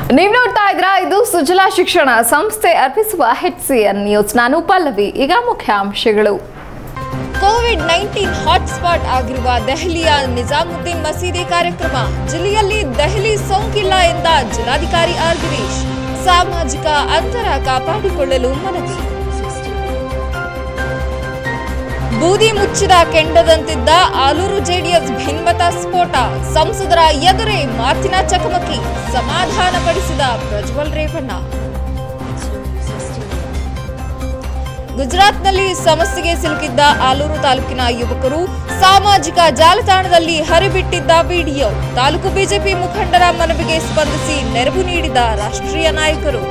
ನೀವು ನೋಡ್ತಾ ಇದ್ರ ಇದು ಸುಜಲಾ ಶಿಕ್ಷಣ ಸಂಸ್ಥೆ ಅರ್ಪಿಸುವ ಹೆಚ್ ಸಿ ಎನ್ ನ್ಯೂಸ್ ನಾನು ಪಲ್ಲವಿ ಈಗ ಮುಖ್ಯಾಂಶಗಳು ಕೋವಿಡ್ ನೈನ್ಟೀನ್ ಹಾಟ್ಸ್ಪಾಟ್ ಆಗಿರುವ ದೆಹಲಿಯ ನಿಜಾಮುದ್ದೀನ್ ಮಸೀದಿ ಕಾರ್ಯಕ್ರಮ ಜಿಲ್ಲೆಯಲ್ಲಿ ದೆಹಲಿ ಸೋಂಕಿಲ್ಲ ಎಂದ ಜಿಲ್ಲಾಧಿಕಾರಿ ಆರ್ ಗಿರೀಶ್ ಸಾಮಾಜಿಕ ಅಂತರ ಕಾಪಾಡಿಕೊಳ್ಳಲು ಮನವಿ ಬೂದಿ ಮುಚ್ಚಿದ ಕೆಂಡದಂತಿದ್ದ ಆಲೂರು ಜೆಡಿಎಸ್ ಭಿನ್ಮತ ಸ್ಫೋಟ ಸಂಸದರ ಎದುರೇ ಮಾತಿನ ಚಕಮಕಿ ಸಮಾಧಾನಪಡಿಸಿದ ಪ್ರಜ್ವಲ್ ರೇವಣ್ಣ ಗುಜರಾತ್ನಲ್ಲಿ ಸಮಸ್ಯೆಗೆ ಸಿಲುಕಿದ್ದ ಆಲೂರು ತಾಲೂಕಿನ ಯುವಕರು ಸಾಮಾಜಿಕ ಜಾಲತಾಣದಲ್ಲಿ ಹರಿಬಿಟ್ಟಿದ್ದ ವಿಡಿಯೋ ತಾಲೂಕು ಬಿಜೆಪಿ ಮುಖಂಡರ ಮನವಿಗೆ ಸ್ಪಂದಿಸಿ ನೆರವು ನೀಡಿದ ರಾಷ್ಟ್ರೀಯ ನಾಯಕರು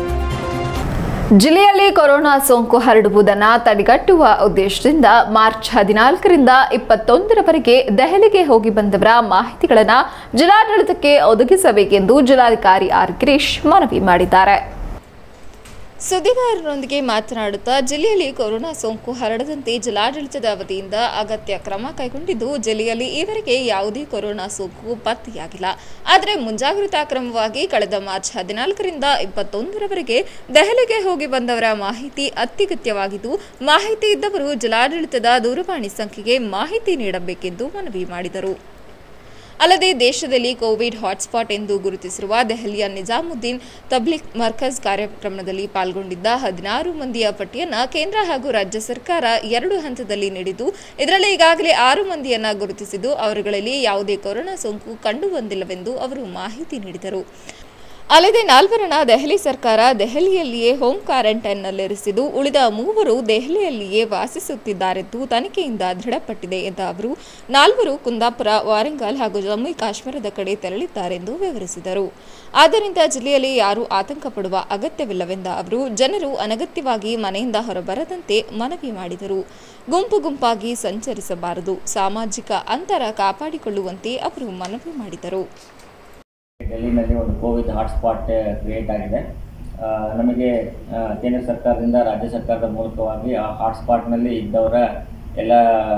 ಜಿಲ್ಲೆಯಲ್ಲಿ ಕೊರೋನಾ ಸೋಂಕು ಹರಡುವುದನ್ನು ತಡೆಗಟ್ಟುವ ಉದ್ದೇಶದಿಂದ ಮಾರ್ಚ್ ಹದಿನಾಲ್ಕರಿಂದ ಇಪ್ಪತ್ತೊಂದರವರೆಗೆ ದೆಹಲಿಗೆ ಹೋಗಿ ಬಂದವರ ಮಾಹಿತಿಗಳನ್ನು ಜಿಲ್ಲಾಡಳಿತಕ್ಕೆ ಒದಗಿಸಬೇಕೆಂದು ಜಿಲ್ಲಾಧಿಕಾರಿ ಆರ್ ಗಿರೀಶ್ ಮನವಿ ಮಾಡಿದ್ದಾರೆ ಸುದ್ದಿಗಾರರೊಂದಿಗೆ ಮಾತನಾಡುತ್ತಾ ಜಿಲ್ಲೆಯಲ್ಲಿ ಕೊರೋನಾ ಸೋಂಕು ಹರಡದಂತೆ ಜಿಲ್ಲಾಡಳಿತದ ವತಿಯಿಂದ ಅಗತ್ಯ ಕ್ರಮ ಕೈಗೊಂಡಿದ್ದು ಜಿಲ್ಲೆಯಲ್ಲಿ ಈವರೆಗೆ ಯಾವುದೇ ಕೊರೋನಾ ಸೋಂಕು ಪತ್ತೆಯಾಗಿಲ್ಲ ಆದರೆ ಮುಂಜಾಗ್ರತಾ ಕ್ರಮವಾಗಿ ಕಳೆದ ಮಾರ್ಚ್ ಹದಿನಾಲ್ಕರಿಂದ ಇಪ್ಪತ್ತೊಂದರವರೆಗೆ ದೆಹಲಿಗೆ ಹೋಗಿ ಬಂದವರ ಮಾಹಿತಿ ಅತ್ಯಗತ್ಯವಾಗಿದ್ದು ಮಾಹಿತಿ ಇದ್ದವರು ಜಿಲ್ಲಾಡಳಿತದ ದೂರವಾಣಿ ಸಂಖ್ಯೆಗೆ ಮಾಹಿತಿ ನೀಡಬೇಕೆಂದು ಮನವಿ ಮಾಡಿದರು ಅಲ್ಲದೆ ದೇಶದಲ್ಲಿ ಕೋವಿಡ್ ಹಾಟ್ಸ್ಪಾಟ್ ಎಂದು ಗುರುತಿಸಿರುವ ದೆಹಲಿಯ ನಿಜಾಮುದ್ದೀನ್ ತಬ್ಲಿಕ್ ಮರ್ಕಜ್ ಕಾರ್ಯಕ್ರಮದಲ್ಲಿ ಪಾಲ್ಗೊಂಡಿದ್ದ ಹದಿನಾರು ಮಂದಿಯ ಪಟ್ಟಿಯನ್ನ ಕೇಂದ್ರ ಹಾಗೂ ರಾಜ್ಯ ಸರ್ಕಾರ ಎರಡು ಹಂತದಲ್ಲಿ ನೀಡಿದ್ದು ಇದರಲ್ಲಿ ಈಗಾಗಲೇ ಆರು ಮಂದಿಯನ್ನ ಗುರುತಿಸಿದ್ದು ಅವರುಗಳಲ್ಲಿ ಯಾವುದೇ ಕೊರೋನಾ ಸೋಂಕು ಕಂಡು ಬಂದಿಲ್ಲವೆಂದು ಅವರು ಮಾಹಿತಿ ನೀಡಿದರು ಅಲ್ಲದೆ ನಾಲ್ವರನ್ನ ದೆಹಲಿ ಸರ್ಕಾರ ದೆಹಲಿಯಲ್ಲಿಯೇ ಹೋಮ್ ಕ್ವಾರಂಟೈನ್ನಲ್ಲಿರಿಸಿದ್ದು ಉಳಿದ ಮೂವರು ದೆಹಲಿಯಲ್ಲಿಯೇ ವಾಸಿಸುತ್ತಿದ್ದಾರೆಂದು ತನಿಖೆಯಿಂದ ದೃಢಪಟ್ಟಿದೆ ಎಂದ ಅವರು ನಾಲ್ವರು ಕುಂದಾಪುರ ವಾರಂಗಲ್ ಹಾಗೂ ಜಮ್ಮು ಕಾಶ್ಮೀರದ ಕಡೆ ತೆರಳಿದ್ದಾರೆಂದು ವಿವರಿಸಿದರು ಆದ್ದರಿಂದ ಜಿಲ್ಲೆಯಲ್ಲಿ ಯಾರೂ ಆತಂಕ ಪಡುವ ಅಗತ್ಯವಿಲ್ಲವೆಂದ ಅವರು ಜನರು ಅನಗತ್ಯವಾಗಿ ಮನೆಯಿಂದ ಹೊರಬರದಂತೆ ಮನವಿ ಮಾಡಿದರು ಗುಂಪು ಗುಂಪಾಗಿ ಸಂಚರಿಸಬಾರದು ಸಾಮಾಜಿಕ ಅಂತರ ಕಾಪಾಡಿಕೊಳ್ಳುವಂತೆ ಅವರು ಮನವಿ ಮಾಡಿದರು ಡೆಲ್ಲಿನಲ್ಲಿ ಒಂದು ಕೋವಿಡ್ ಹಾಟ್ಸ್ಪಾಟ್ ಕ್ರಿಯೇಟ್ ಆಗಿದೆ ಆ, ನಮಗೆ ಆ, ಕೇಂದ್ರ ಸರ್ಕಾರದಿಂದ ರಾಜ್ಯ ಸರ್ಕಾರದ ಮೂಲಕವಾಗಿ ಆ ಹಾಟ್ಸ್ಪಾಟ್ನಲ್ಲಿ ಇದ್ದವರ ಎಲ್ಲ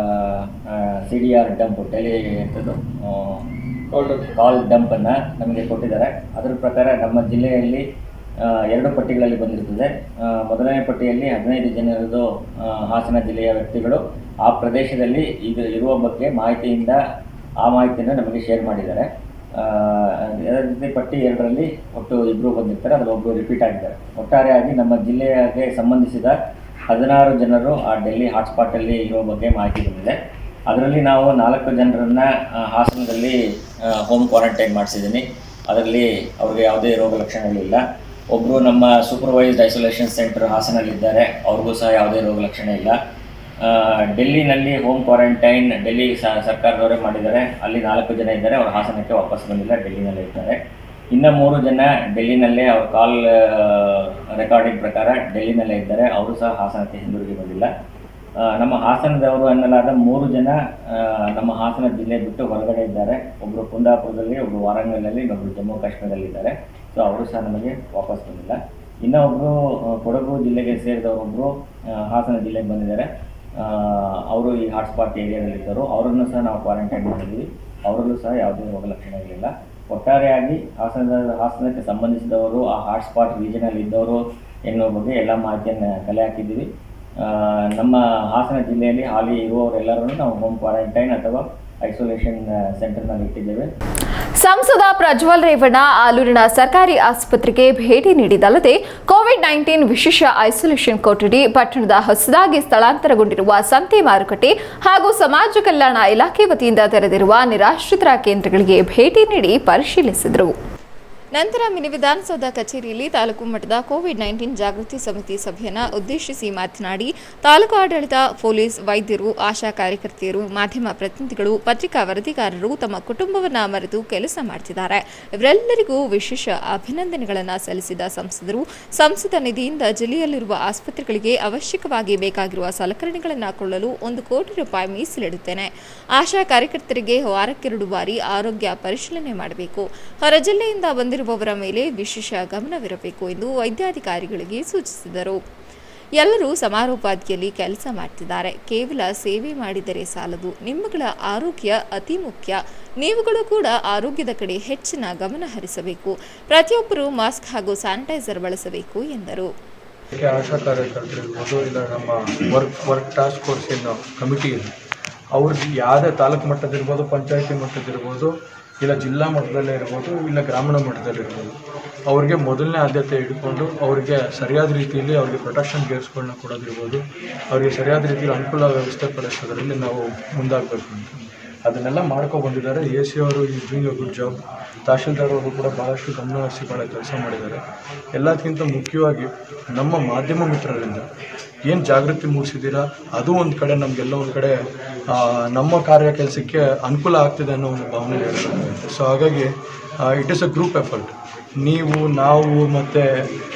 C D R dump Delhi ಎಂಥದ್ದು ಕಾಲ್ ಡಂಪನ್ನು ನಮಗೆ ಕೊಟ್ಟಿದ್ದಾರೆ ಅದರ ಪ್ರಕಾರ ನಮ್ಮ ಜಿಲ್ಲೆಯಲ್ಲಿ ಆ, ಎರಡು ಪಟ್ಟಿಗಳಲ್ಲಿ ಬಂದಿರ್ತದೆ ಆ, ಮೊದಲನೇ ಪಟ್ಟಿಯಲ್ಲಿ ಹದಿನೈದು ಜನರದು ಆ, ಹಾಸನ ಜಿಲ್ಲೆಯ ವ್ಯಕ್ತಿಗಳು ಆ ಪ್ರದೇಶದಲ್ಲಿ ಇದು ಇರುವ ಬಗ್ಗೆ ಮಾಹಿತಿಯಿಂದ ಆ ಮಾಹಿತಿಯನ್ನು ನಮಗೆ ಶೇರ್ ಮಾಡಿದ್ದಾರೆ ಆ, ಅದೇ ರೀತಿ ಪಟ್ಟಿ ಎರಡರಲ್ಲಿ ಒಟ್ಟು ಇಬ್ಬರು ಬಂದಿರ್ತಾರೆ ಅದರಲ್ಲಿ ಒಬ್ಬರು ರಿಪೀಟ್ ಆಗಿದ್ದಾರೆ ಒಟ್ಟಾರೆಯಾಗಿ ನಮ್ಮ ಜಿಲ್ಲೆಗೆ ಸಂಬಂಧಿಸಿದ ಹದಿನಾರು ಜನರು ಆ ಡೆಲ್ಲಿ ಹಾಟ್ಸ್ಪಾಟಲ್ಲಿ ಇರೋ ಬಗ್ಗೆ ಮಾಹಿತಿ ಬಂದಿದೆ ಅದರಲ್ಲಿ ನಾವು ನಾಲ್ಕು ಜನರನ್ನ ಆ, ಹಾಸನದಲ್ಲಿ ಹೋಮ್ ಕ್ವಾರಂಟೈನ್ ಮಾಡಿಸಿದ್ದೀನಿ ಅದರಲ್ಲಿ ಅವ್ರಿಗೆ ಯಾವುದೇ ರೋಗ ಲಕ್ಷಣಗಳಿಲ್ಲ ಒಬ್ಬರು ನಮ್ಮ ಸೂಪರ್ವೈಸ್ಡ್ ಐಸೋಲೇಷನ್ ಸೆಂಟರ್ ಹಾಸನಲ್ಲಿದ್ದಾರೆ ಅವ್ರಿಗೂ ಸಹ ಯಾವುದೇ ರೋಗ ಲಕ್ಷಣ ಇಲ್ಲ ಆ, ಡೆಲ್ಲಿನಲ್ಲಿ ಹೋಮ್ ಕ್ವಾರಂಟೈನ್ ಡೆಲ್ಲಿ ಸ- ಸರ್ಕಾರದವರೇ ಮಾಡಿದ್ದಾರೆ ಅಲ್ಲಿ ನಾಲ್ಕು ಜನ ಇದ್ದಾರೆ ಅವರು ಹಾಸನಕ್ಕೆ ವಾಪಸ್ ಬಂದಿಲ್ಲ ಡೆಲ್ಲಿನಲ್ಲೇ ಇದ್ದಾರೆ ಇನ್ನು ಮೂರು ಜನ ಡೆಲ್ಲಿನಲ್ಲೇ ಅವ್ರ ಕಾಲ್ ರೆಕಾರ್ಡಿಂಗ್ ಪ್ರಕಾರ ಡೆಲ್ಲಿನಲ್ಲೇ ಇದ್ದಾರೆ ಅವರು ಸಹ ಹಾಸನಕ್ಕೆ ಹಿಂದಿರುಗಿ ಬಂದಿಲ್ಲ ಆ, ನಮ್ಮ ಹಾಸನದವರು ಎನ್ನಲಾದ ಮೂರು ಜನ ಆ, ನಮ್ಮ ಹಾಸನ ಜಿಲ್ಲೆ ಬಿಟ್ಟು ಹೊರಗಡೆ ಇದ್ದಾರೆ ಒಬ್ಬರು ಕುಂದಾಪುರದಲ್ಲಿ ಒಬ್ಬರು ವಾರಂಗಲಲ್ಲಿ ಇನ್ನೊಬ್ಬರು ಜಮ್ಮು ಕಾಶ್ಮೀರದಲ್ಲಿದ್ದಾರೆ ಸೊ ಅವರು ಸಹ ನಮಗೆ ವಾಪಸ್ ಬಂದಿಲ್ಲ ಇನ್ನು ಒಬ್ಬರು ಕೊಡಗು ಜಿಲ್ಲೆಗೆ ಸೇರಿದವರೊಬ್ಬರು ಹಾಸನ ಜಿಲ್ಲೆಗೆ ಬಂದಿದ್ದಾರೆ ಆ, ಅವರು ಈ ಹಾಟ್ಸ್ಪಾಟ್ ಏರಿಯಾದಲ್ಲಿದ್ದರು ಅವರನ್ನು ಸಹ ನಾವು ಕ್ವಾರಂಟೈನ್ ಮಾಡಿದ್ದೀವಿ ಅವರಲ್ಲೂ ಸಹ ಯಾವುದೇ ರೋಗ ಲಕ್ಷಣಗಳಿಲ್ಲ ಒಟ್ಟಾರೆಯಾಗಿ ಹಾಸನದ ಹಾಸನಕ್ಕೆ ಸಂಬಂಧಿಸಿದವರು ಆ ಹಾಟ್ಸ್ಪಾಟ್ ರೀಜನಲ್ಲಿ ಇದ್ದವರು ಎನ್ನುವ ಬಗ್ಗೆ ಎಲ್ಲ ಮಾಹಿತಿಯನ್ನು ಕಲೆ ಹಾಕಿದ್ದೀವಿ ಆ, ನಮ್ಮ ಹಾಸನ ಜಿಲ್ಲೆಯಲ್ಲಿ ಹಾಲಿ ಇರುವವರೆಲ್ಲರನ್ನು ನಾವು ಹೋಮ್ ಕ್ವಾರಂಟೈನ್ ಅಥವಾ ಐಸೋಲೇಷನ್ ಸೆಂಟರ್ನಲ್ಲಿ ಇಟ್ಟಿದ್ದೇವೆ ಸಂಸದ ಪ್ರಜ್ವಲ್ ರೇವಣ್ಣ ಆಲೂರಿನ ಸರ್ಕಾರಿ ಆಸ್ಪತ್ರೆಗೆ ಭೇಟಿ ನೀಡಿದಲ್ಲದೆ ಕೋವಿಡ್ ನೈನ್ಟೀನ್ ವಿಶೇಷ ಐಸೋಲೇಷನ್ ಕೊಠಡಿ ಪಟ್ಟಣದ ಹೊಸದಾಗಿ ಸ್ಥಳಾಂತರಗೊಂಡಿರುವ ಸಂತೆ ಮಾರುಕಟ್ಟೆ ಹಾಗೂ ಸಮಾಜ ಕಲ್ಯಾಣ ಇಲಾಖೆ ವತಿಯಿಂದ ತೆರೆದಿರುವ ನಿರಾಶ್ರಿತರ ಕೇಂದ್ರಗಳಿಗೆ ಭೇಟಿ ನೀಡಿ ಪರಿಶೀಲಿಸಿದರು ನಂತರ ಮಿನಿ ವಿಧಾನಸೌಧ ಕಚೇರಿಯಲ್ಲಿ ತಾಲೂಕು ಮಟ್ಟದ ಕೋವಿಡ್ ನೈನ್ಟೀನ್ ಜಾಗೃತಿ ಸಮಿತಿ ಸಭೆಯನ್ನು ಉದ್ದೇಶಿಸಿ ಮಾತನಾಡಿ ತಾಲೂಕು ಆಡಳಿತ ಪೊಲೀಸ್ ವೈದ್ಯರು ಆಶಾ ಕಾರ್ಯಕರ್ತೆಯರು ಮಾಧ್ಯಮ ಪ್ರತಿನಿಧಿಗಳು ಪತ್ರಿಕಾ ವರದಿಗಾರರು ತಮ್ಮ ಕುಟುಂಬವನ್ನ ಮರೆತು ಕೆಲಸ ಮಾಡ್ತಿದ್ದಾರೆ ಇವರೆಲ್ಲರಿಗೂ ವಿಶೇಷ ಅಭಿನಂದನೆಗಳನ್ನು ಸಲ್ಲಿಸಿದ ಸಂಸದರು ಸಂಸದ ನಿಧಿಯಿಂದ ಜಿಲ್ಲೆಯಲ್ಲಿರುವ ಆಸ್ಪತ್ರೆಗಳಿಗೆ ಅವಶ್ಯಕವಾಗಿ ಬೇಕಾಗಿರುವ ಸಲಕರಣೆಗಳನ್ನು ಕೊಳ್ಳಲು ಒಂದು ಕೋಟಿ ರೂಪಾಯಿ ಮೀಸಲಿಡುತ್ತೇನೆ ಆಶಾ ಕಾರ್ಯಕರ್ತರಿಗೆ ವಾರಕ್ಕೆರಡು ಬಾರಿ ಆರೋಗ್ಯ ಪರಿಶೀಲನೆ ಮಾಡಬೇಕು ಹೊರ ಜಿಲ್ಲೆಯಿಂದ ಬಂದಿರುವವರ ಮೇಲೆ ವಿಶೇಷ ಗಮನವಿರಬೇಕು ಎಂದು ವೈದ್ಯಾಧಿಕಾರಿಗಳಿಗೆ ಸೂಚಿಸಿದರು ಎಲ್ಲರೂ ಸಮಾರೋಪಾದಿಯಲ್ಲಿ ಕೆಲಸ ಮಾಡ್ತಿದ್ದಾರೆ ಕೇವಲ ಸೇವೆ ಮಾಡಿದರೆ ಸಾಲದು ನಿಮ್ಮಗಳ ಆರೋಗ್ಯ ಅತಿ ಮುಖ್ಯ ನೀವುಗಳು ಕೂಡ ಆರೋಗ್ಯದ ಕಡೆ ಹೆಚ್ಚಿನ ಗಮನ ಹರಿಸಬೇಕು ಪ್ರತಿಯೊಬ್ಬರು ಮಾಸ್ಕ್ ಹಾಗೂ ಸ್ಯಾನಿಟೈಸರ್ ಬಳಸಬೇಕು ಎಂದರು ಅದಕ್ಕೆ ಆಶಾ ಕಾರ್ಯಕರ್ತರಿರ್ಬೋದು ಇಲ್ಲ ನಮ್ಮ ವರ್ಕ್ ವರ್ಕ್ ಟಾಸ್ಕ್ ಫೋರ್ಸಿನ ಕಮಿಟಿ ಇದೆ ಅವ್ರಿಗೆ ಯಾವುದೇ ತಾಲೂಕು ಮಟ್ಟದಿರ್ಬೋದು ಪಂಚಾಯತಿ ಮಟ್ಟದಿರ್ಬೋದು ಇಲ್ಲ ಜಿಲ್ಲಾ ಮಟ್ಟದಲ್ಲೇ ಇರ್ಬೋದು ಇಲ್ಲ ಗ್ರಾಮೀಣ ಮಟ್ಟದಲ್ಲಿರ್ಬೋದು ಅವ್ರಿಗೆ ಮೊದಲನೇ ಆದ್ಯತೆ ಇಟ್ಕೊಂಡು ಅವ್ರಿಗೆ ಸರಿಯಾದ ರೀತಿಯಲ್ಲಿ ಅವ್ರಿಗೆ ಪ್ರೊಟೆಕ್ಷನ್ ಗೇರ್ಸ್ಗಳನ್ನ ಕೊಡೋದಿರ್ಬೋದು ಅವ್ರಿಗೆ ಸರಿಯಾದ ರೀತಿಯಲ್ಲಿ ಅನುಕೂಲ ವ್ಯವಸ್ಥೆ ಪಡಿಸೋದ್ರಲ್ಲಿ ನಾವು ಮುಂದಾಗಬೇಕು ಅಂತ ಅದನ್ನೆಲ್ಲ ಮಾಡ್ಕೊ ಬಂದಿದ್ದಾರೆ ಎ ಸಿ ಅವರು ಈ doing a good job tahsildar ಅವರು ಕೂಡ ಭಾಳಷ್ಟು ಗಮನ ಹರಿಸಿ ಭಾಳ ಕೆಲಸ ಮಾಡಿದ್ದಾರೆ ಎಲ್ಲದಕ್ಕಿಂತ ಮುಖ್ಯವಾಗಿ ನಮ್ಮ ಮಾಧ್ಯಮ ಮಿತ್ರರಿಂದ ಏನು ಜಾಗೃತಿ ಮೂಡಿಸಿದ್ದೀರಾ ಅದು ಒಂದು ಕಡೆ ನಮಗೆಲ್ಲ ಒಂದು ಕಡೆ ಆ, ನಮ್ಮ ಕಾರ್ಯ ಕೆಲಸಕ್ಕೆ ಅನುಕೂಲ ಆಗ್ತಿದೆ ಅನ್ನೋ ಒಂದು ಭಾವನೆ ಹೇಳ್ಬೇಕಾಗುತ್ತೆ ಸೊ ಹಾಗಾಗಿ it is a group effort ನೀವು ನಾವು ಮತ್ತು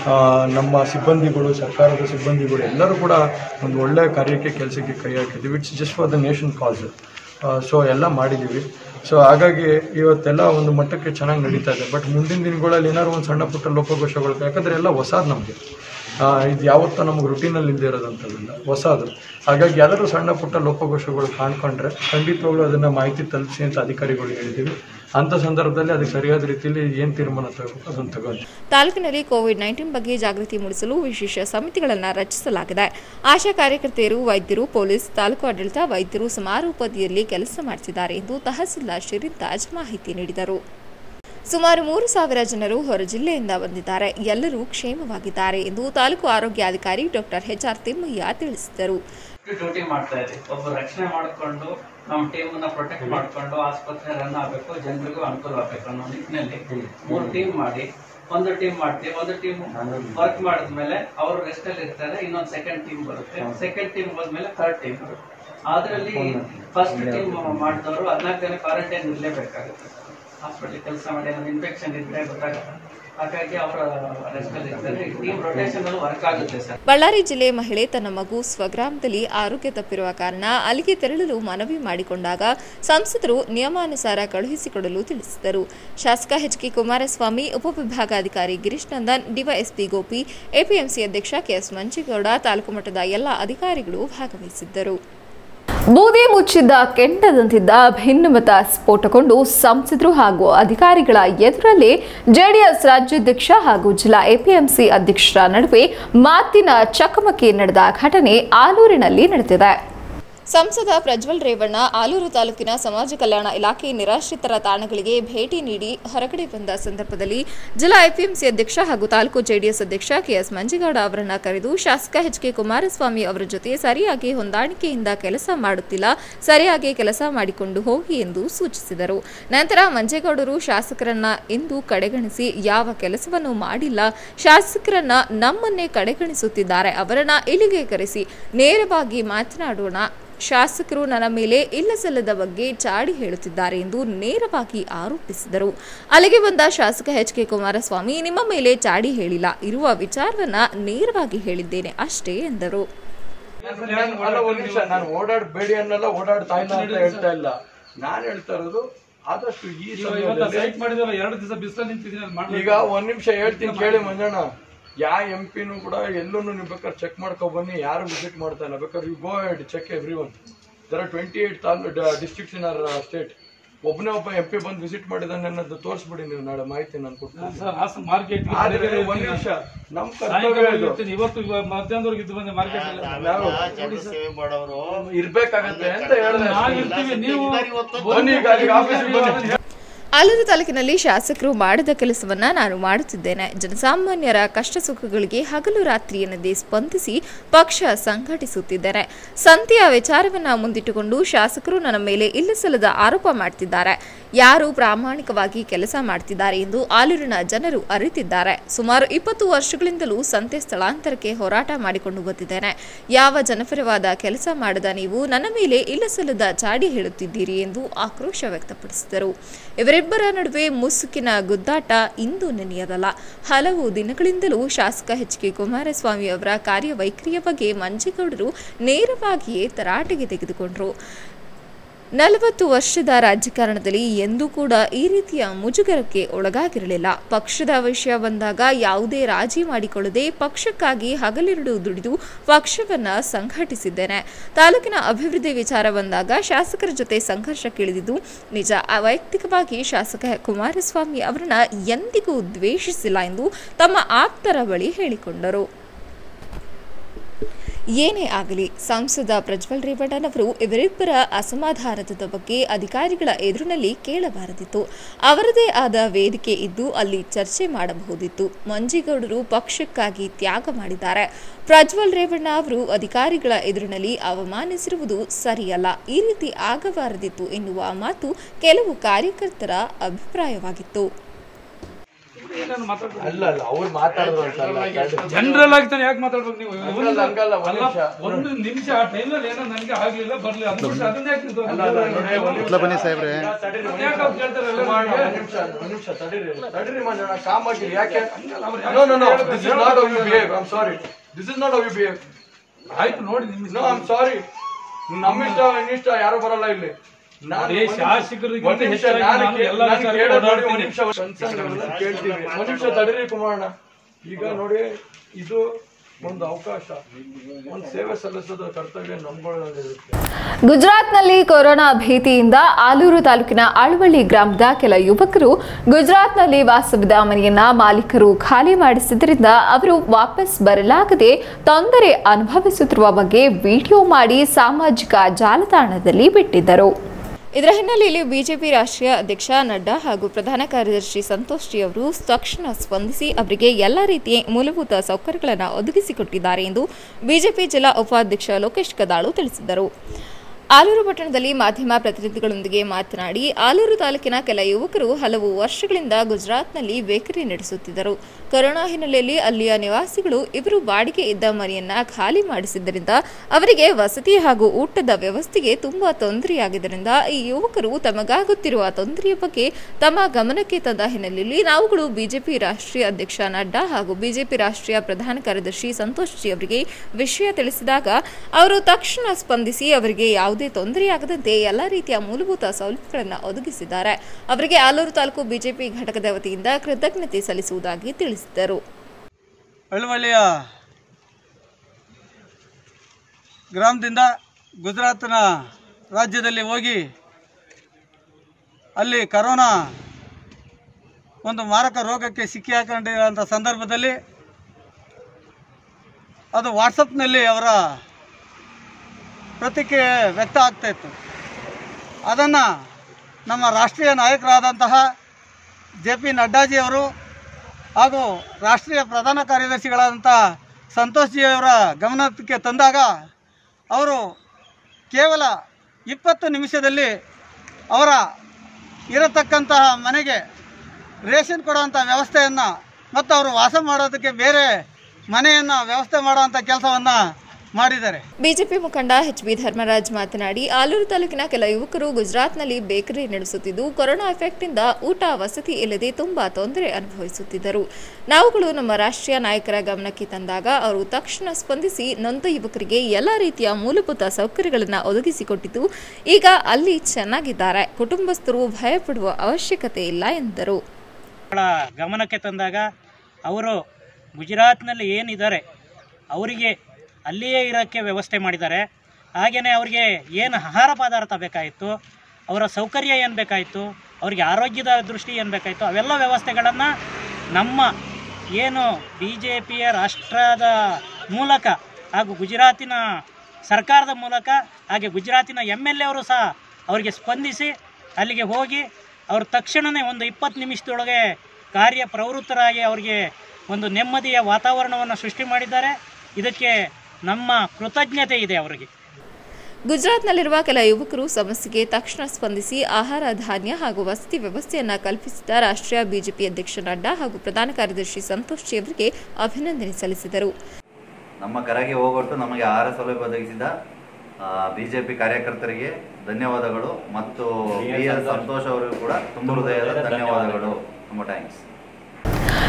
ನಮ್ಮ ಸಿಬ್ಬಂದಿಗಳು ಸರ್ಕಾರದ ಸಿಬ್ಬಂದಿಗಳು ಎಲ್ಲರೂ ಕೂಡ ಒಂದು ಒಳ್ಳೆಯ ಕಾರ್ಯಕ್ಕೆ ಕೆಲಸಕ್ಕೆ ಕೈ ಹಾಕಿದ್ದೀವಿ it's just for the nation calls so ಎಲ್ಲ ಮಾಡಿದ್ದೀವಿ ಸೊ ಹಾಗಾಗಿ ಇವತ್ತೆಲ್ಲ ಒಂದು ಮಟ್ಟಕ್ಕೆ ಚೆನ್ನಾಗಿ ನಡೀತಾ ಇದೆ ಬಟ್ ಮುಂದಿನ ದಿನಗಳಲ್ಲಿ ಏನಾದ್ರು ಒಂದು ಸಣ್ಣ ಪುಟ್ಟ ಲೋಪದೋಷಗಳು ಯಾಕಂದರೆ ಎಲ್ಲ ಹೊಸಾದು ನಮಗೆ ಇದು ಯಾವತ್ತೂ ನಮಗೆ ರುಟೀನಲ್ಲಿ ಇಲ್ಲದೆ ಇರೋದಂಥದ್ದಿಲ್ಲ ಹೊಸದು ಹಾಗಾಗಿ ಎಲ್ಲರೂ ಸಣ್ಣ ಪುಟ್ಟ ಲೋಪದೋಷಗಳು ಕಾಣ್ಕೊಂಡ್ರೆ ಖಂಡಿತವಾಗ್ಲೂ ಅದನ್ನು ಮಾಹಿತಿ ತಲುಪಿಸಿ ಅಂತ ಅಧಿಕಾರಿಗಳಿಗೆ ಹೇಳಿದ್ದೀವಿ ಅಂಥ ಸಂದರ್ಭದಲ್ಲಿ ಅದಕ್ಕೆ ಸರಿಯಾದ ರೀತಿಯಲ್ಲಿ ಏನು ತೀರ್ಮಾನ ತಗೋಬೇಕು ಅದನ್ನು ತಗೊಂಡು ತಾಲೂಕಿನಲ್ಲಿ ಕೋವಿಡ್ ನೈನ್ಟೀನ್ ಬಗ್ಗೆ ಜಾಗೃತಿ ಮೂಡಿಸಲು ವಿಶೇಷ ಸಮಿತಿಗಳನ್ನು ರಚಿಸಲಾಗಿದೆ ಆಶಾ ಕಾರ್ಯಕರ್ತೆಯರು ವೈದ್ಯರು ಪೊಲೀಸ್ ತಾಲೂಕು ಆಡಳಿತ ವೈದ್ಯರು ಸಮಾರೋಪಾದಿಯಲ್ಲಿ ಕೆಲಸ ಮಾಡುತ್ತಿದ್ದಾರೆ ಎಂದು ತಹಸೀಲ್ದಾರ್ ಶ್ರೀರಿತಾಜ್ ಮಾಹಿತಿ ನೀಡಿದರು ಸುಮಾರು ಮೂರು ಸಾವಿರ ಜನರು ಹೊರ ಜಿಲ್ಲೆಯಿಂದ ಬಂದಿದ್ದಾರೆ ಎಲ್ಲರೂ ಕ್ಷೇಮವಾಗಿದ್ದಾರೆ ಎಂದು ತಾಲೂಕು ಆರೋಗ್ಯಾಧಿಕಾರಿ ಡಾಕ್ಟರ್ ಎಚ್ಆರ್ ತಿಮ್ಮಯ್ಯ ತಿಳಿಸಿದರು ಡ್ಯೂಟಿ ಮಾಡ್ತಾ ಇದ್ವಿ ಒಬ್ಬ ರಕ್ಷಣೆ ಮಾಡಿಕೊಂಡು ನಮ್ಮ ಟೀಮ್ ನ ಪ್ರೊಟೆಕ್ಟ್ ಮಾಡ್ಕೊಂಡು ಆಸ್ಪತ್ರೆ ರನ್ ಆಗಬೇಕು ಜನರಿಗೂ ಅನುಕೂಲ ಆಗಬೇಕು ಅನ್ನೋ ನಿಟ್ಟಿನಲ್ಲಿ ಮೂರು ಟೀಮ್ ಮಾಡಿ ಒಂದು ಟೀಮ್ ಮಾಡ್ತೀವಿ ಒಂದು ಟೀಮ್ ವರ್ಕ್ ಮಾಡಿದ್ಮೇಲೆ ಅವರು ರೆಸ್ಟ್ ಅಲ್ಲಿ ಇರ್ತಾರೆ ಇನ್ನೊಂದು ಸೆಕೆಂಡ್ ಟೀಮ್ ಬರುತ್ತೆ ಸೆಕೆಂಡ್ ಟೀಮ್ ಹೋದ್ಮೇಲೆ ಥರ್ಡ್ ಟೀಮ್ ಬರುತ್ತೆ ಅದರಲ್ಲಿ ಫಸ್ಟ್ ಟೀಮ್ ಮಾಡಿದವರು ಹದಿನಾಲ್ಕು ಜನ ಕ್ವಾರಂಟೈನ್ ಇರಲೇಬೇಕಾಗುತ್ತೆ ಹಾಸ್ಪಿಟಲ್ ಕೆಲಸ ಮಾಡಿ ಏನಾದ್ರು ಇನ್ಫೆಕ್ಷನ್ ಇದ್ರೆ ಗೊತ್ತಾಗಲ್ಲ ಹಾಗಾಗಿ ಅವರ ರೆಸ್ಟ್ ಅಲ್ಲಿ ಇರ್ತಾರೆ ಟೀಮ್ ರೊಟೇಷನ್ ಅಲ್ಲಿ ವರ್ಕ್ ಆಗುತ್ತೆ ಸರ್ ಬಳ್ಳಾರಿ ಜಿಲ್ಲೆ ಮಹಿಳೆ ತನ್ನ ಮಗು ಸ್ವಗ್ರಾಮದಲ್ಲಿ ಆರೋಗ್ಯ ತಪ್ಪಿರುವ ಕಾರಣ ಅಲ್ಲಿಗೆ ತೆರಳಲು ಮನವಿ ಮಾಡಿಕೊಂಡಾಗ ಸಂಸದರು ನಿಯಮಾನುಸಾರ ಕಳುಹಿಸಿಕೊಡಲು ತಿಳಿಸಿದರು ಶಾಸಕ ಎಚ್ ಕೆ ಕುಮಾರಸ್ವಾಮಿ ಉಪವಿಭಾಗಾಧಿಕಾರಿ ಗಿರೀಶ್ ನಂದನ್ ಡಿವೈಎಸ್ಪಿ ಗೋಪಿ ಎಪಿಎಂಸಿ ಅಧ್ಯಕ್ಷ ಕೆಎಸ್ ಮಂಜೇಗೌಡ ತಾಲೂಕು ಮಟ್ಟದ ಎಲ್ಲ ಅಧಿಕಾರಿಗಳು ಭಾಗವಹಿಸಿದ್ದರು ಬೂದಿ ಮುಚ್ಚಿದ್ದ ಕೆಂಡದಂತಿದ್ದ ಭಿನ್ನಮತ ಸ್ಫೋಟಗೊಂಡು ಸಂಸದರು ಹಾಗೂ ಅಧಿಕಾರಿಗಳ ಎದುರಲ್ಲೇ ಜೆಡಿಎಸ್ ರಾಜ್ಯಾಧ್ಯಕ್ಷ ಹಾಗೂ ಜಿಲ್ಲಾ ಎಪಿಎಂಸಿ ಅಧ್ಯಕ್ಷರ ನಡುವೆ ಮಾತಿನ ಚಕಮಕಿ ನಡೆದ ಘಟನೆ ಆಲೂರಿನಲ್ಲಿ ನಡೆದಿದೆ ಸಂಸದ ಪ್ರಜ್ವಲ್ ರೇವಣ್ಣ ಆಲೂರು ತಾಲೂಕಿನ ಸಮಾಜ ಕಲ್ಯಾಣ ಇಲಾಖೆ ನಿರಾಶ್ರಿತರ ತಾಣಗಳಿಗೆ ಭೇಟಿ ನೀಡಿ ಹೊರಗಡೆ ಬಂದ ಸಂದರ್ಭದಲ್ಲಿ ಜಿಲ್ಲಾ ಎಪಿಎಂಸಿ ಅಧ್ಯಕ್ಷ ಹಾಗೂ ತಾಲೂಕು ಜೆಡಿಎಸ್ ಅಧ್ಯಕ್ಷ ಕೆಎಸ್ ಮಂಜೇಗೌಡ ಅವರನ್ನ ಕರೆದು ಶಾಸಕ ಎಚ್ ಕೆ ಕುಮಾರಸ್ವಾಮಿ ಅವರ ಜೊತೆ ಸರಿಯಾಗಿ ಹೊಂದಾಣಿಕೆಯಿಂದ ಕೆಲಸ ಮಾಡುತ್ತಿಲ್ಲ ಸರಿಯಾಗಿ ಕೆಲಸ ಮಾಡಿಕೊಂಡು ಹೋಗಿ ಎಂದು ಸೂಚಿಸಿದರು ನಂತರ ಮಂಜೇಗೌಡರು ಶಾಸಕರನ್ನ ಎಂದು ಕಡೆಗಣಿಸಿ ಯಾವ ಕೆಲಸವನ್ನು ಮಾಡಿಲ್ಲ ಶಾಸಕರನ್ನ ನಮ್ಮನ್ನೇ ಕಡೆಗಣಿಸುತ್ತಿದ್ದಾರೆ ಅವರನ್ನ ಇಲ್ಲಿಗೆ ಕರೆಸಿ ನೇರವಾಗಿ ಮಾತನಾಡೋಣ ಶಾಸಕರು ನನ್ನ ಮೇಲೆ ಇಲ್ಲಸಲ್ಲದ ಬಗ್ಗೆ ಚಾಡಿ ಹೇಳುತ್ತಿದ್ದಾರೆ ಎಂದು ನೇರವಾಗಿ ಆರೋಪಿಸಿದರು ಅಲ್ಲಿಗೆ ಬಂದ ಶಾಸಕ ಎಚ್ ಕೆ ಕುಮಾರಸ್ವಾಮಿ ನಿಮ್ಮ ಮೇಲೆ ಚಾಡಿ ಹೇಳಿಲ್ಲ ಇರುವ ವಿಚಾರವನ್ನ ನೇರವಾಗಿ ಹೇಳಿದ್ದೇನೆ ಅಷ್ಟೇ ಎಂದರು ಅಲ್ಲ ಒಂದ್ ನಿಮಿಷ ನಾನು ಓಡಾಡಬೇಡಿ ಅನ್ನಲ್ಲ ಓಡಾಡ್ತಾ ಇಲ್ಲ ಅಂತ ಹೇಳ್ತಾ ಇಲ್ಲ ನಾನು ಹೇಳ್ತಾ ಇರೋದು ಆದಷ್ಟು ಈ ಸಮಯದಲ್ಲಿ ಸೈಟ್ ಮಾಡಿದಲ್ಲ ಎರಡು ದಿವಸ ಬಿಸಿಲು ನಿಂತಿದ್ದೀನಿ ಅಲ್ಲಿ ಮಾಡ್ಲಿಕ್ಕೆ. ಈಗ ಒಂದ್ ನಿಮಿಷ ಹೇಳ್ತೀನಿ ಕೇಳಿ ಮಂಜಣ್ಣ ಯಾ ಎಂ ಪಿನೂ ಕೂಡ ಎಲ್ಲೂ ನೀವು ಬೇಕಾದ್ರೆ ಚೆಕ್ ಮಾಡ್ಕೊ ಬನ್ನಿ ಯಾರು ವಿಸಿಟ್ ಮಾಡ್ತಾ ಇಲ್ಲ ಬೇಕಾದ್ರೆ you go ahead check every one there are twenty eight ತಾಲ್ ಡಿಸ್ಟ್ರಿಕ್ಟ್ಸ್ ಇನ್ ಆರ್ ಸ್ಟೇಟ್ ಒಬ್ಬನೇ ಒಬ್ಬ ಎಂ ಪಿ ಬಂದು ವಿಸಿಟ್ ಮಾಡಿದಾನೆ ಅನ್ನೋದು ತೋರಿಸ್ಬಿಡಿ ನೀವು ನಾಳೆ ಮಾಹಿತಿ ನಾನು ಕೊಡ್ತೀನಿ ಸರ್ ಹಾಸನ ಮಾರ್ಕೆಟ್ ಆದ್ರೆ ಒಂದ್ ನಿಮಿಷ ನಮ್ ಸಾಯಂಕಾಲ ಕರ್ತವ್ಯ ಇದು ಇರ್ತೀನಿ. ಇವತ್ತು ಇವ- ಮಧ್ಯಾಹ್ನದವರೆಗೆ ಇದ್ದು ಬಂದೆ ಮಾರ್ಕೆಟ್ ನಾವು ಇರ್ಬೇಕಾಗತ್ತೆ ಅಂತ ಹೇಳಿದೆ ನಾವು ಇರ್ತೀವಿ ನೀವು ಬನ್ನಿ ಈಗ ಅಲ್ಲಿಗೆ ಆಫೀಸಿಗೆ ಬನ್ನಿ ಆಲೂರು ತಾಲೂಕಿನಲ್ಲಿ ಶಾಸಕರು ಮಾಡಿದ ಕೆಲಸವನ್ನ ನಾನು ಮಾಡುತ್ತಿದ್ದೇನೆ ಜನಸಾಮಾನ್ಯರ ಕಷ್ಟ ಸುಖಗಳಿಗೆ ಹಗಲು ರಾತ್ರಿ ಎನ್ನದೇ ಸ್ಪಂದಿಸಿ ಪಕ್ಷ ಸಂಘಟಿಸುತ್ತಿದ್ದೇನೆ ಸಂತೆಯ ವಿಚಾರವನ್ನ ಮುಂದಿಟ್ಟುಕೊಂಡು ಶಾಸಕರು ನನ್ನ ಮೇಲೆ ಇಲ್ಲಸಲ್ಲದ ಆರೋಪ ಮಾಡ್ತಿದ್ದಾರೆ ಯಾರು ಪ್ರಾಮಾಣಿಕವಾಗಿ ಕೆಲಸ ಮಾಡ್ತಿದ್ದಾರೆ ಎಂದು ಆಲೂರಿನ ಜನರು ಅರಿತಿದ್ದಾರೆ ಸುಮಾರು ಇಪ್ಪತ್ತು ವರ್ಷಗಳಿಂದಲೂ ಸಂತೆ ಸ್ಥಳಾಂತರಕ್ಕೆ ಹೋರಾಟ ಮಾಡಿಕೊಂಡು ಬಂದಿದ್ದೇನೆ ಯಾವ ಜನಪರವಾದ ಕೆಲಸ ಮಾಡದ ನೀವು ನನ್ನ ಮೇಲೆ ಇಲ್ಲಸಲ್ಲದ ಚಾಡಿ ಹೇಳುತ್ತಿದ್ದೀರಿ ಎಂದು ಆಕ್ರೋಶ ವ್ಯಕ್ತಪಡಿಸಿದರು ಇವರಿಬ್ಬರ ನಡುವೆ ಮುಸುಕಿನ ಗುದ್ದಾಟ ಇಂದು ನೆನೆಯದಲ್ಲ ಹಲವು ದಿನಗಳಿಂದಲೂ ಶಾಸಕ ಎಚ್ ಕೆ ಕುಮಾರಸ್ವಾಮಿ ಅವರ ಕಾರ್ಯವೈಖರಿಯ ಬಗ್ಗೆ ಮಂಜೇಗೌಡರು ನೇರವಾಗಿಯೇ ತರಾಟೆಗೆ ತೆಗೆದುಕೊಂಡರು ನಲವತ್ತು ವರ್ಷದ ರಾಜಕಾರಣದಲ್ಲಿ ಎಂದೂ ಕೂಡ ಈ ರೀತಿಯ ಮುಜುಗರಕ್ಕೆ ಒಳಗಾಗಿರಲಿಲ್ಲ ಪಕ್ಷದ ವಿಷಯ ಬಂದಾಗ ಯಾವುದೇ ರಾಜಿ ಮಾಡಿಕೊಳ್ಳದೆ ಪಕ್ಷಕ್ಕಾಗಿ ಹಗಲಿರುಳು ದುಡಿದು ಪಕ್ಷವನ್ನ ಸಂಘಟಿಸಿದ್ದೇನೆ ತಾಲೂಕಿನ ಅಭಿವೃದ್ಧಿ ವಿಚಾರ ಬಂದಾಗ ಶಾಸಕರ ಜೊತೆ ಸಂಘರ್ಷಕ್ಕಿಳಿದಿದ್ದು ನಿಜ ಆ ವೈಯಕ್ತಿಕವಾಗಿ ಶಾಸಕ ಕುಮಾರಸ್ವಾಮಿ ಅವರನ್ನ ಎಂದಿಗೂ ದ್ವೇಷಿಸಿಲ್ಲ ಎಂದು ತಮ್ಮ ಆಪ್ತರ ಬಳಿ ಹೇಳಿಕೊಂಡರು ಏನೇ ಆಗಲಿ ಸಂಸದ ಪ್ರಜ್ವಲ್ ರೇವಣ್ಣನವರು ಇವರಿಬ್ಬರ ಅಸಮಾಧಾನದ ಬಗ್ಗೆ ಅಧಿಕಾರಿಗಳ ಎದುರಿನಲ್ಲಿ ಕೇಳಬಾರದಿತ್ತು ಅವರದೇ ಆದ ವೇದಿಕೆ ಇದ್ದು ಅಲ್ಲಿ ಚರ್ಚೆ ಮಾಡಬಹುದಿತ್ತು ಮಂಜಿಗೌಡರು ಪಕ್ಷಕ್ಕಾಗಿ ತ್ಯಾಗ ಮಾಡಿದ್ದಾರೆ ಪ್ರಜ್ವಲ್ ರೇವಣ್ಣ ಅವರು ಅಧಿಕಾರಿಗಳ ಎದುರಿನಲ್ಲಿ ಅವಮಾನಿಸಿರುವುದು ಸರಿಯಲ್ಲ ಈ ರೀತಿ ಆಗಬಾರದಿತ್ತು ಎನ್ನುವ ಮಾತು ಕೆಲವು ಕಾರ್ಯಕರ್ತರ ಅಭಿಪ್ರಾಯವಾಗಿತ್ತು ಏನೇನು ಮಾತಾಡ್ಬೇಕು ಅಲ್ಲ ಅಲ್ಲ ಅವ್ರು ಮಾತಾಡಿದ್ರು ಅಂತಲ್ಲ ಜನರಲ್ ಆಗಿ ತಾನೇ ಯಾಕೆ ಮಾತಾಡ್ಬೇಕು ನೀವು ಹಂಗಲ್ಲ, ಹಂಗಲ್ಲ, ಒಂದ್ ಅಲ್ಲ, ನಿಮಿಷ. ಒಂದು ನಿಮಿಷ ಆ ಟೈಮಲ್ಲಿ ಏನೋ ನನಗೆ ಆಗ್ಲಿಲ್ಲ ಬರ್ಲಿ ಅಂದ ತಕ್ಷಣ ಅದನ್ನ ಯಾಕೆ ನೀವು ಅಲ್ಲ, ಅಲ್ಲ, ನೋಡಿ, ಒಂದ್ ನಿಮಿಷ. ಬನ್ನಿ ಸಾಹೇಬ್ರೆ ತಡೀರಿ, ಒಂದ್ ಯಾಕೆ ಅವ್ರು ಕೇಳ್ತಾರೆ ಎಲ್ಲ ಸುಮಾರು ನಿಮ್ಗೆ? ಒಂದ್ ನಿಮಿಷ ಒಂದ್ ನಿಮಿಷ ತಡೀರಿ ತಡೀರಿ ಮಂಜಣ್ಣ ಕಾಮ್ ಆಗಿರಿ ಯಾಕೆ ಅವ್ರು ನೋ ನೋ ನೋ ಯಾಕೆ this is not how you behave I am sorry this is not how you behave ಆಯ್ತು ನೋಡಿ ನಿಮ್ ನೋ ಐ ಆಮ್ ಸಾರಿ ನಮ್ಮ ಇಷ್ಟ ನಿನ್ನ ಇಷ್ಟ ಯಾರು ಬರಲ್ಲ ಇಲ್ಲಿ ನಾನು ಅದೇ ಒಂದ್ ನಿಮಿಷ- ಶಾಸಕರಿಗಿಂತ ಒಂದ್ ನಿಮಿಷ ಹೆಚ್ಚಾಗಿ ನಾನು ನಾನು ಕೇ- ಎಲ್ಲ ನಾನು ವಿಚಾರಕ್ಕೂ ಕೇಳೋದು ನೋಡಿ, ಓಡಾಡ್ತೀನಿ. ಒಂದ್ ನಿಮಿಷ concern ಇರೋದನ್ನ ಕೇಳ್ತೀವಿ ಒಂದ್ ನಿಮಿಷ ತಡೀರಿ ಕುಮಾರಣ್ಣ ಈಗ ನೋಡಿ ಇದು ಒಂದು ಅವಕಾಶ ಒಂದು ಸೇವೆ ಸಲ್ಲಿಸೋದ ಕರ್ತವ್ಯ ನಮ್ಗಳಲ್ಲಿರುತ್ತೆ ಗುಜರಾತ್ನಲ್ಲಿ ಕೊರೋನಾ ಭೀತಿಯಿಂದ ಆಲೂರು ತಾಲೂಕಿನ ಆಳ್ವಳ್ಳಿ ಗ್ರಾಮದ ಕೆಲ ಯುವಕರು ಗುಜರಾತ್ನಲ್ಲಿ ವಾಸವಿದ್ದ ಮನೆಯನ್ನ ಮಾಲೀಕರು ಖಾಲಿ ಮಾಡಿಸಿದ್ದರಿಂದ ಅವರು ವಾಪಸ್ ಬರಲಾಗದೆ ತೊಂದರೆ ಅನುಭವಿಸುತ್ತಿರುವ ಬಗ್ಗೆ ವಿಡಿಯೋ ಮಾಡಿ ಸಾಮಾಜಿಕ ಜಾಲತಾಣದಲ್ಲಿ ಬಿಟ್ಟಿದ್ದರು ಇದರ ಹಿನ್ನೆಲೆಯಲ್ಲಿ ಬಿಜೆಪಿ ರಾಷ್ಟ್ರೀಯ ಅಧ್ಯಕ್ಷ ನಡ್ಡಾ ಹಾಗೂ ಪ್ರಧಾನ ಕಾರ್ಯದರ್ಶಿ ಸಂತೋಷ್ ಜಿ ಅವರು ತಕ್ಷಣ ಸ್ಪಂದಿಸಿ ಅವರಿಗೆ ಎಲ್ಲ ರೀತಿಯ ಮೂಲಭೂತ ಸೌಕರ್ಯಗಳನ್ನು ಒದಗಿಸಿಕೊಟ್ಟಿದ್ದಾರೆ ಎಂದು ಬಿಜೆಪಿ ಜಿಲ್ಲಾ ಉಪಾಧ್ಯಕ್ಷ ಲೋಕೇಶ್ ಕದಾಳು ತಿಳಿಸಿದರು ಆಲೂರು ಪಟ್ಟಣದಲ್ಲಿ ಮಾಧ್ಯಮ ಪ್ರತಿನಿಧಿಗಳೊಂದಿಗೆ ಮಾತನಾಡಿ ಆಲೂರು ತಾಲೂಕಿನ ಕೆಲ ಯುವಕರು ಹಲವು ವರ್ಷಗಳಿಂದ ಗುಜರಾತ್ನಲ್ಲಿ ಬೇಕರಿ ನಡೆಸುತ್ತಿದ್ದರು ಕೊರೋನಾ ಹಿನ್ನೆಲೆಯಲ್ಲಿ ಅಲ್ಲಿಯ ನಿವಾಸಿಗಳು ಇವರು ಬಾಡಿಗೆ ಇದ್ದ ಮನೆಯನ್ನ ಖಾಲಿ ಮಾಡಿಸಿದ್ದರಿಂದ ಅವರಿಗೆ ವಸತಿ ಹಾಗೂ ಊಟದ ವ್ಯವಸ್ಥೆಗೆ ತುಂಬಾ ತೊಂದರೆಯಾಗಿದ್ದರಿಂದ ಈ ಯುವಕರು ತಮಗಾಗುತ್ತಿರುವ ತೊಂದರೆಯ ಬಗ್ಗೆ ತಮ್ಮ ಗಮನಕ್ಕೆ ತಂದ ಹಿನ್ನೆಲೆಯಲ್ಲಿ ನಾವುಗಳು ಬಿಜೆಪಿ ರಾಷ್ಟ್ರೀಯ ಅಧ್ಯಕ್ಷ ನಡ್ಡಾ ಹಾಗೂ ಬಿಜೆಪಿ ರಾಷ್ಟ್ರೀಯ ಪ್ರಧಾನ ಕಾರ್ಯದರ್ಶಿ ಸಂತೋಷ್ ಜಿ ಅವರಿಗೆ ವಿಷಯ ತಿಳಿಸಿದಾಗ ಅವರು ತಕ್ಷಣ ಸ್ಪಂದಿಸಿ ಅವರಿಗೆ ಯಾವುದೇ ತೊಂದರೆಯಾಗದಂತೆ ಎಲ್ಲ ರೀತಿಯ ಮೂಲಭೂತ ಸೌಲಭ್ಯಗಳನ್ನು ಒದಗಿಸಿದ್ದಾರೆ ಅವರಿಗೆ ಆಲೂರು ತಾಲೂಕು ಬಿಜೆಪಿ ಘಟಕದ ವತಿಯಿಂದ ಕೃತಜ್ಞತೆ ಸಲ್ಲಿಸುವುದಾಗಿ ತಿಳಿಸಿದರು ಅಳವಳ್ಳಿಯ ಗ್ರಾಮದಿಂದ ಗುಜರಾತ್ನ ರಾಜ್ಯದಲ್ಲಿ ಹೋಗಿ ಅಲ್ಲಿ ಕರೋನಾ ಒಂದು ಮಾರಕ ರೋಗಕ್ಕೆ ಸಿಕ್ಕಿ ಹಾಕೊಂಡಿರೋಂಥ ಸಂದರ್ಭದಲ್ಲಿ ಅದು ವಾಟ್ಸಪ್ನಲ್ಲಿ ಅವರ ಪ್ರತಿಕ್ರಿಯೆ ವ್ಯಕ್ತ ಆಗ್ತಾ ಇತ್ತು ಅದನ್ನು ನಮ್ಮ ರಾಷ್ಟ್ರೀಯ ನಾಯಕರಾದಂತಹ ಜೆ ಪಿ ನಡ್ಡಾಜಿ ಅವರು ಹಾಗೂ ರಾಷ್ಟ್ರೀಯ ಪ್ರಧಾನ ಕಾರ್ಯದರ್ಶಿಗಳಾದಂಥ ಸಂತೋಷ್ ಜಿ ಅವರ ಗಮನಕ್ಕೆ ತಂದಾಗ ಅವರು ಕೇವಲ ಇಪ್ಪತ್ತು ನಿಮಿಷದಲ್ಲಿ ಅವರ ಇರತಕ್ಕಂತಹ ಮನೆಗೆ ರೇಷನ್ ಕೊಡುವಂಥ ವ್ಯವಸ್ಥೆಯನ್ನು ಮತ್ತು ಅವರು ವಾಸ ಮಾಡೋದಕ್ಕೆ ಬೇರೆ ಮನೆಯನ್ನು ವ್ಯವಸ್ಥೆ ಮಾಡುವಂಥ ಕೆಲಸವನ್ನು ಮಾಡಿದ್ದಾರೆ ಬಿಜೆಪಿ ಮುಖಂಡ ಎಚ್ ಬಿ ಧರ್ಮರಾಜ್ ಮಾತನಾಡಿ ಆಲೂರು ತಾಲೂಕಿನ ಕೆಲ ಯುವಕರು ಗುಜರಾತ್ನಲ್ಲಿ ಬೇಕರಿ ನಡೆಸುತ್ತಿದ್ದು ಕೊರೋನಾ ಎಫೆಕ್ಟ್ನಿಂದ ಊಟ ವಸತಿ ಇಲ್ಲದೆ ತುಂಬಾ ತೊಂದರೆ ಅನುಭವಿಸುತ್ತಿದ್ದರು ನಾವುಗಳು ನಮ್ಮ ರಾಷ್ಟ್ರೀಯ ನಾಯಕರ ಗಮನಕ್ಕೆ ತಂದಾಗ ಅವರು ತಕ್ಷಣ ಸ್ಪಂದಿಸಿ ನೊಂದ ಯುವಕರಿಗೆ ಎಲ್ಲ ರೀತಿಯ ಮೂಲಭೂತ ಸೌಕರ್ಯಗಳನ್ನು ಒದಗಿಸಿಕೊಟ್ಟಿದ್ದು ಈಗ ಅಲ್ಲಿ ಚೆನ್ನಾಗಿದ್ದಾರೆ ಕುಟುಂಬಸ್ಥರು ಭಯಪಡುವ ಅವಶ್ಯಕತೆ ಇಲ್ಲ ಎಂದರು ಗಳ ಗಮನಕ್ಕೆ ತಂದಾಗ ಅವರು ಗುಜರಾತ್ನಲ್ಲಿ ಏನಿದ್ದಾರೆ ಅವರಿಗೆ ಅಲ್ಲಿಯೇ ಇರೋಕ್ಕೆ ವ್ಯವಸ್ಥೆ ಮಾಡಿದ್ದಾರೆ ಹಾಗೆಯೇ ಅವರಿಗೆ ಏನು ಆಹಾರ ಪದಾರ್ಥ ಬೇಕಾಯಿತು ಅವರ ಸೌಕರ್ಯ ಏನು ಬೇಕಾಯಿತು ಅವರಿಗೆ ಆರೋಗ್ಯದ ದೃಷ್ಟಿ ಏನು ಬೇಕಾಯಿತು ಅವೆಲ್ಲ ವ್ಯವಸ್ಥೆಗಳನ್ನು ನಮ್ಮ ಏನು ಬಿ ಜೆ ಪಿಯ ರಾಷ್ಟ್ರದ ಮೂಲಕ ಹಾಗೂ ಗುಜರಾತಿನ ಸರ್ಕಾರದ ಮೂಲಕ ಹಾಗೆ ಗುಜರಾತಿನ ಎಮ್ ಎಲ್ ಎ ಅವರು ಸಹ ಅವರಿಗೆ ಸ್ಪಂದಿಸಿ ಅಲ್ಲಿಗೆ ಹೋಗಿ ಅವರು ತಕ್ಷಣವೇ ಒಂದು ಇಪ್ಪತ್ತು ನಿಮಿಷದೊಳಗೆ ಕಾರ್ಯ ಪ್ರವೃತ್ತರಾಗಿ ಅವರಿಗೆ ಒಂದು ನೆಮ್ಮದಿಯ ವಾತಾವರಣವನ್ನು ಸೃಷ್ಟಿ ಮಾಡಿದ್ದಾರೆ ಇದಕ್ಕೆ ನಮ್ಮ ಕೃತಜ್ಞತೆ ಇದೆ ಅವರಿಗೆ ಗುಜರಾತ್ನಲ್ಲಿರುವ ಕೆಲ ಯುವಕರು ಸಮಸ್ಯೆಗೆ ತಕ್ಷಣ ಸ್ಪಂದಿಸಿ ಆಹಾರ ಧಾನ್ಯ ಹಾಗೂ ವಸತಿ ವ್ಯವಸ್ಥೆಯನ್ನ ಕಲ್ಪಿಸಿದ ರಾಷ್ಟ್ರೀಯ ಬಿಜೆಪಿ ಅಧ್ಯಕ್ಷ ನಡ್ಡಾ ಹಾಗೂ ಪ್ರಧಾನ ಕಾರ್ಯದರ್ಶಿ ಸಂತೋಷ್ ಜಿ ಅವರಿಗೆ ಅಭಿನಂದನೆ ಸಲ್ಲಿಸಿದರು ನಮ್ಮ ಕರೆಗೆ ಹೋಗೊಟ್ಟು ನಮಗೆ ಆಹಾರ ಸೌಲಭ್ಯ ಒದಗಿಸಿದ ಬಿ ಜೆ ಪಿ ಕಾರ್ಯಕರ್ತರಿಗೆ ಧನ್ಯವಾದಗಳು ಮತ್ತು ಬಿ ಎಲ್ ಸಂತೋಷ್ ಅವರಿಗೂ ಕೂಡ ತುಂಬ ಹೃದಯದ ಧನ್ಯವಾದಗಳು ತುಂಬ ಥ್ಯಾಂಕ್ಸ್ ಕೋವಿಡ್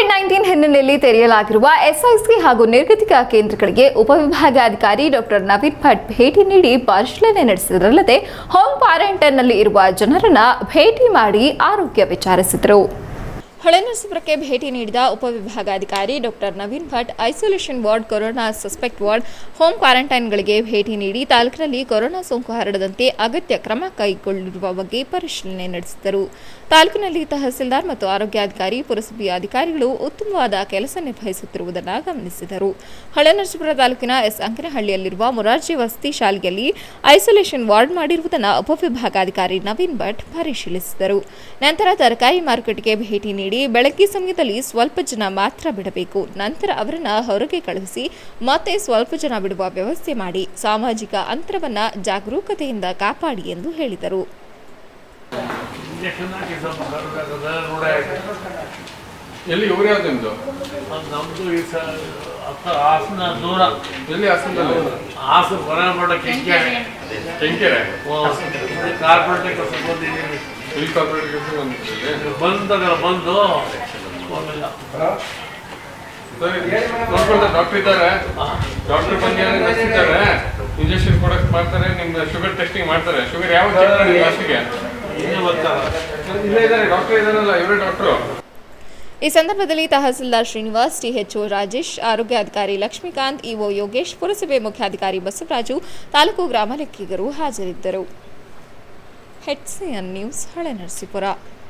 ಕೋವಿಡ್ ನೈನ್ಟೀನ್ ಹಿನ್ನೆಲೆಯಲ್ಲಿ ತೆರೆಯಲಾಗಿರುವ ಎಸ್ಐಸಿ ಹಾಗೂ ನಿರ್ಗತಿಕ ಕೇಂದ್ರಗಳಿಗೆ ಉಪವಿಭಾಗಾಧಿಕಾರಿ ಡಾಕ್ಟರ್ ನವೀನ್ ಭಟ್ ಭೇಟಿ ನೀಡಿ ಪರಿಶೀಲನೆ ನಡೆಸಿದರಲ್ಲದೆ ಹೋಮ್ ಕ್ವಾರಂಟೈನ್ನಲ್ಲಿ ಇರುವ ಜನರನ್ನ ಭೇಟಿ ಮಾಡಿ ಆರೋಗ್ಯ ವಿಚಾರಿಸಿದರು ಹೊಳೆನರಸೀಪುರಕ್ಕೆ ಭೇಟಿ ನೀಡಿದ ಉಪವಿಭಾಗಾಧಿಕಾರಿ doctor Naveen Bhat isolation ward corona suspect ward home ಕ್ವಾರಂಟೈನ್ಗಳಿಗೆ ಭೇಟಿ ನೀಡಿ ತಾಲೂಕಿನಲ್ಲಿ ಕೊರೋನಾ ಸೋಂಕು ಹರಡದಂತೆ ಅಗತ್ಯ ಕ್ರಮ ಕೈಗೊಳ್ಳಿರುವ ಬಗ್ಗೆ ಪರಿಶೀಲನೆ ನಡೆಸಿದರು ತಾಲೂಕಿನಲ್ಲಿ ತಹಸೀಲ್ದಾರ್ ಮತ್ತು ಆರೋಗ್ಯಾಧಿಕಾರಿ ಪುರಸಭೆಯ ಅಧಿಕಾರಿಗಳು ಉತ್ತಮವಾದ ಕೆಲಸ ನಿರ್ವಹಿಸುತ್ತಿರುವುದನ್ನು ಗಮನಿಸಿದರು ಹೊಳೆನರಸೀಪುರ ತಾಲೂಕಿನ ಎಸ್ ಅಂಕನಹಳ್ಳಿಯಲ್ಲಿರುವ ಮೊರಾರ್ಜಿ ವಸತಿ ಶಾಲೆಯಲ್ಲಿ ಐಸೋಲೇಷನ್ ವಾರ್ಡ್ ಮಾಡಿರುವುದನ್ನು ಉಪವಿಭಾಗಾಧಿಕಾರಿ ನವೀನ್ ಭಟ್ ಪರಿಶೀಲಿಸಿದರು ನಂತರ ತರಕಾರಿ ಮಾರುಕಟ್ಟೆಗೆ ಭೇಟಿ ನೀಡಿ ಬೆಳಗ್ಗೆ ಸಮಯದಲ್ಲಿ ಸ್ವಲ್ಪ ಜನ ಮಾತ್ರ ಬಿಡಬೇಕು ನಂತರ ಅವರನ್ನ ಹೊರಗೆ ಕಳುಹಿಸಿ ಮತ್ತೆ ಸ್ವಲ್ಪ ಜನ ಬಿಡುವ ವ್ಯವಸ್ಥೆ ಮಾಡಿ ಸಾಮಾಜಿಕ ಅಂತರವನ್ನ ಜಾಗರೂಕತೆಯಿಂದ ಕಾಪಾಡಿ ಎಂದು ಹೇಳಿದರು ಇಂಜೆಕ್ಷನ್ ಹಾಕಿ ಸ್ವಲ್ಪ ಕರ್ನಾಟಕದ ರೂಢ ಎಲ್ಲಿ ಊರು ಯಾವ್ದು ನಿಮ್ದು ನಮ್ದು ಈ ಸ ಹತ್ತ- ಹಾಸನ ದೂರ ಎಲ್ಲಿ ಹಾಸನದಲ್ಲಿ ಹಾಸನ ಕೊನೆ ಮಾಡ ಕೆಂಕೆರೆ ಕೆಂಕೆರೆ ಕಾರ್ಪೊರೇಟ್ ಸ್ವಲ್ಪ ಬಂದಿದ್ದೀನಿ ಇಲ್ಲಿ ಕಾರ್ಪೊರೇಟ್ ಕೆಲಸ ಬಂದಿದ್ದೀರಿ ಬಂದಾಗ ಬಂದು ಹೋಗಿಲ್ಲ ಸರಿ ನೋಡ್ಕೊಂಡ ಡಾಕ್ಟರ್ ಇದ್ದಾರೆ ಡಾಕ್ಟರ್ ಬಂದಿದ್ದಾರೆ ನರ್ಸ್ ಇದ್ದಾರೆ ಇಂಜೆಕ್ಷನ್ ಕೊಡಕ್ ಮಾಡ್ತಾರೆ ನಿಮ್ದು ಶುಗರ್ ಟೆಸ್ಟಿಂಗ್ ಮಾಡ್ತಾರೆ ಶುಗರ್ ಯಾವ ಚೆಕ್ ಮಾಡಿ ಲಾಸ್ಟಿಗೆ ಇನ್ನೇ ಬರ್ತಾರ ಇಲ್ಲೇ ಇದ್ದಾರೆ ಡಾಕ್ಟರ್ ಇದಾರಲ್ಲ ಇವರೇ ಡಾಕ್ಟ್ರು ಈ ಸಂದರ್ಭದಲ್ಲಿ ತಹಸೀಲ್ದಾರ್ ಶ್ರೀನಿವಾಸ್ ಟಿಎಚ್ಒ ರಾಜೇಶ್ ಆರೋಗ್ಯಾಧಿಕಾರಿ ಲಕ್ಷ್ಮೀಕಾಂತ್ ಇಒ ಯೋಗೇಶ್ ಪುರಸಭೆ ಮುಖ್ಯಾಧಿಕಾರಿ ಬಸವರಾಜು ತಾಲೂಕು ಗ್ರಾಮ ಲೆಕ್ಕಿಗರು ಹಾಜರಿದ್ದರು ಹೆಚ್ಸಿಎನ್ ನ್ಯೂಸ್ ಹಳೆನರಸೀಪುರ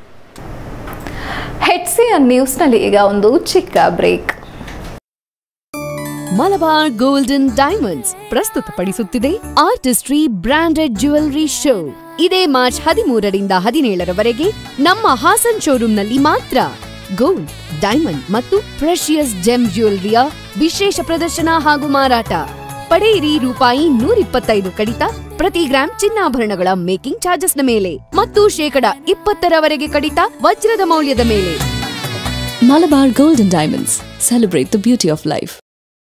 ಹೆಚ್ಸಿಎನ್ ನ್ಯೂಸ್ನಲ್ಲಿ ಈಗ ಒಂದು ಚಿಕ್ಕ ಬ್ರೇಕ್ ಮಲಬಾರ್ ಗೋಲ್ಡನ್ ಡೈಮಂಡ್ಸ್ ಪ್ರಸ್ತುತಪಡಿಸುತ್ತಿದೆ ಆರ್ಟಿಸ್ಟ್ರಿ ಬ್ರಾಂಡೆಡ್ ಜ್ಯುವೆಲರಿ ಶೋ ಇದೇ ಮಾರ್ಚ್ ಹದಿಮೂರರಿಂದ ಹದಿನೇಳರವರೆಗೆ ನಮ್ಮ ಹಾಸನ್ ಶೋರೂಮ್ನಲ್ಲಿ ಮಾತ್ರ ಗೋಲ್ಡ್ ಡೈಮಂಡ್ ಮತ್ತು ಪ್ರೆಷಿಯಸ್ ಜೆಮ್ ಜ್ಯುವೆಲರಿಯ ವಿಶೇಷ ಪ್ರದರ್ಶನ ಹಾಗೂ ಮಾರಾಟ ಪಡೆಯಿರಿ ರೂಪಾಯಿ ನೂರಿಪ್ಪತ್ತೈದು ಕಡಿತ ಪ್ರತಿ ಗ್ರಾಂ ಚಿನ್ನಾಭರಣಗಳ ಮೇಕಿಂಗ್ ಚಾರ್ಜಸ್ನ ಮೇಲೆ ಮತ್ತು ಶೇಕಡ ಇಪ್ಪತ್ತರವರೆಗೆ ಕಡಿತ ವಜ್ರದ ಮೌಲ್ಯದ ಮೇಲೆ Malabar golden diamonds celebrate the beauty of life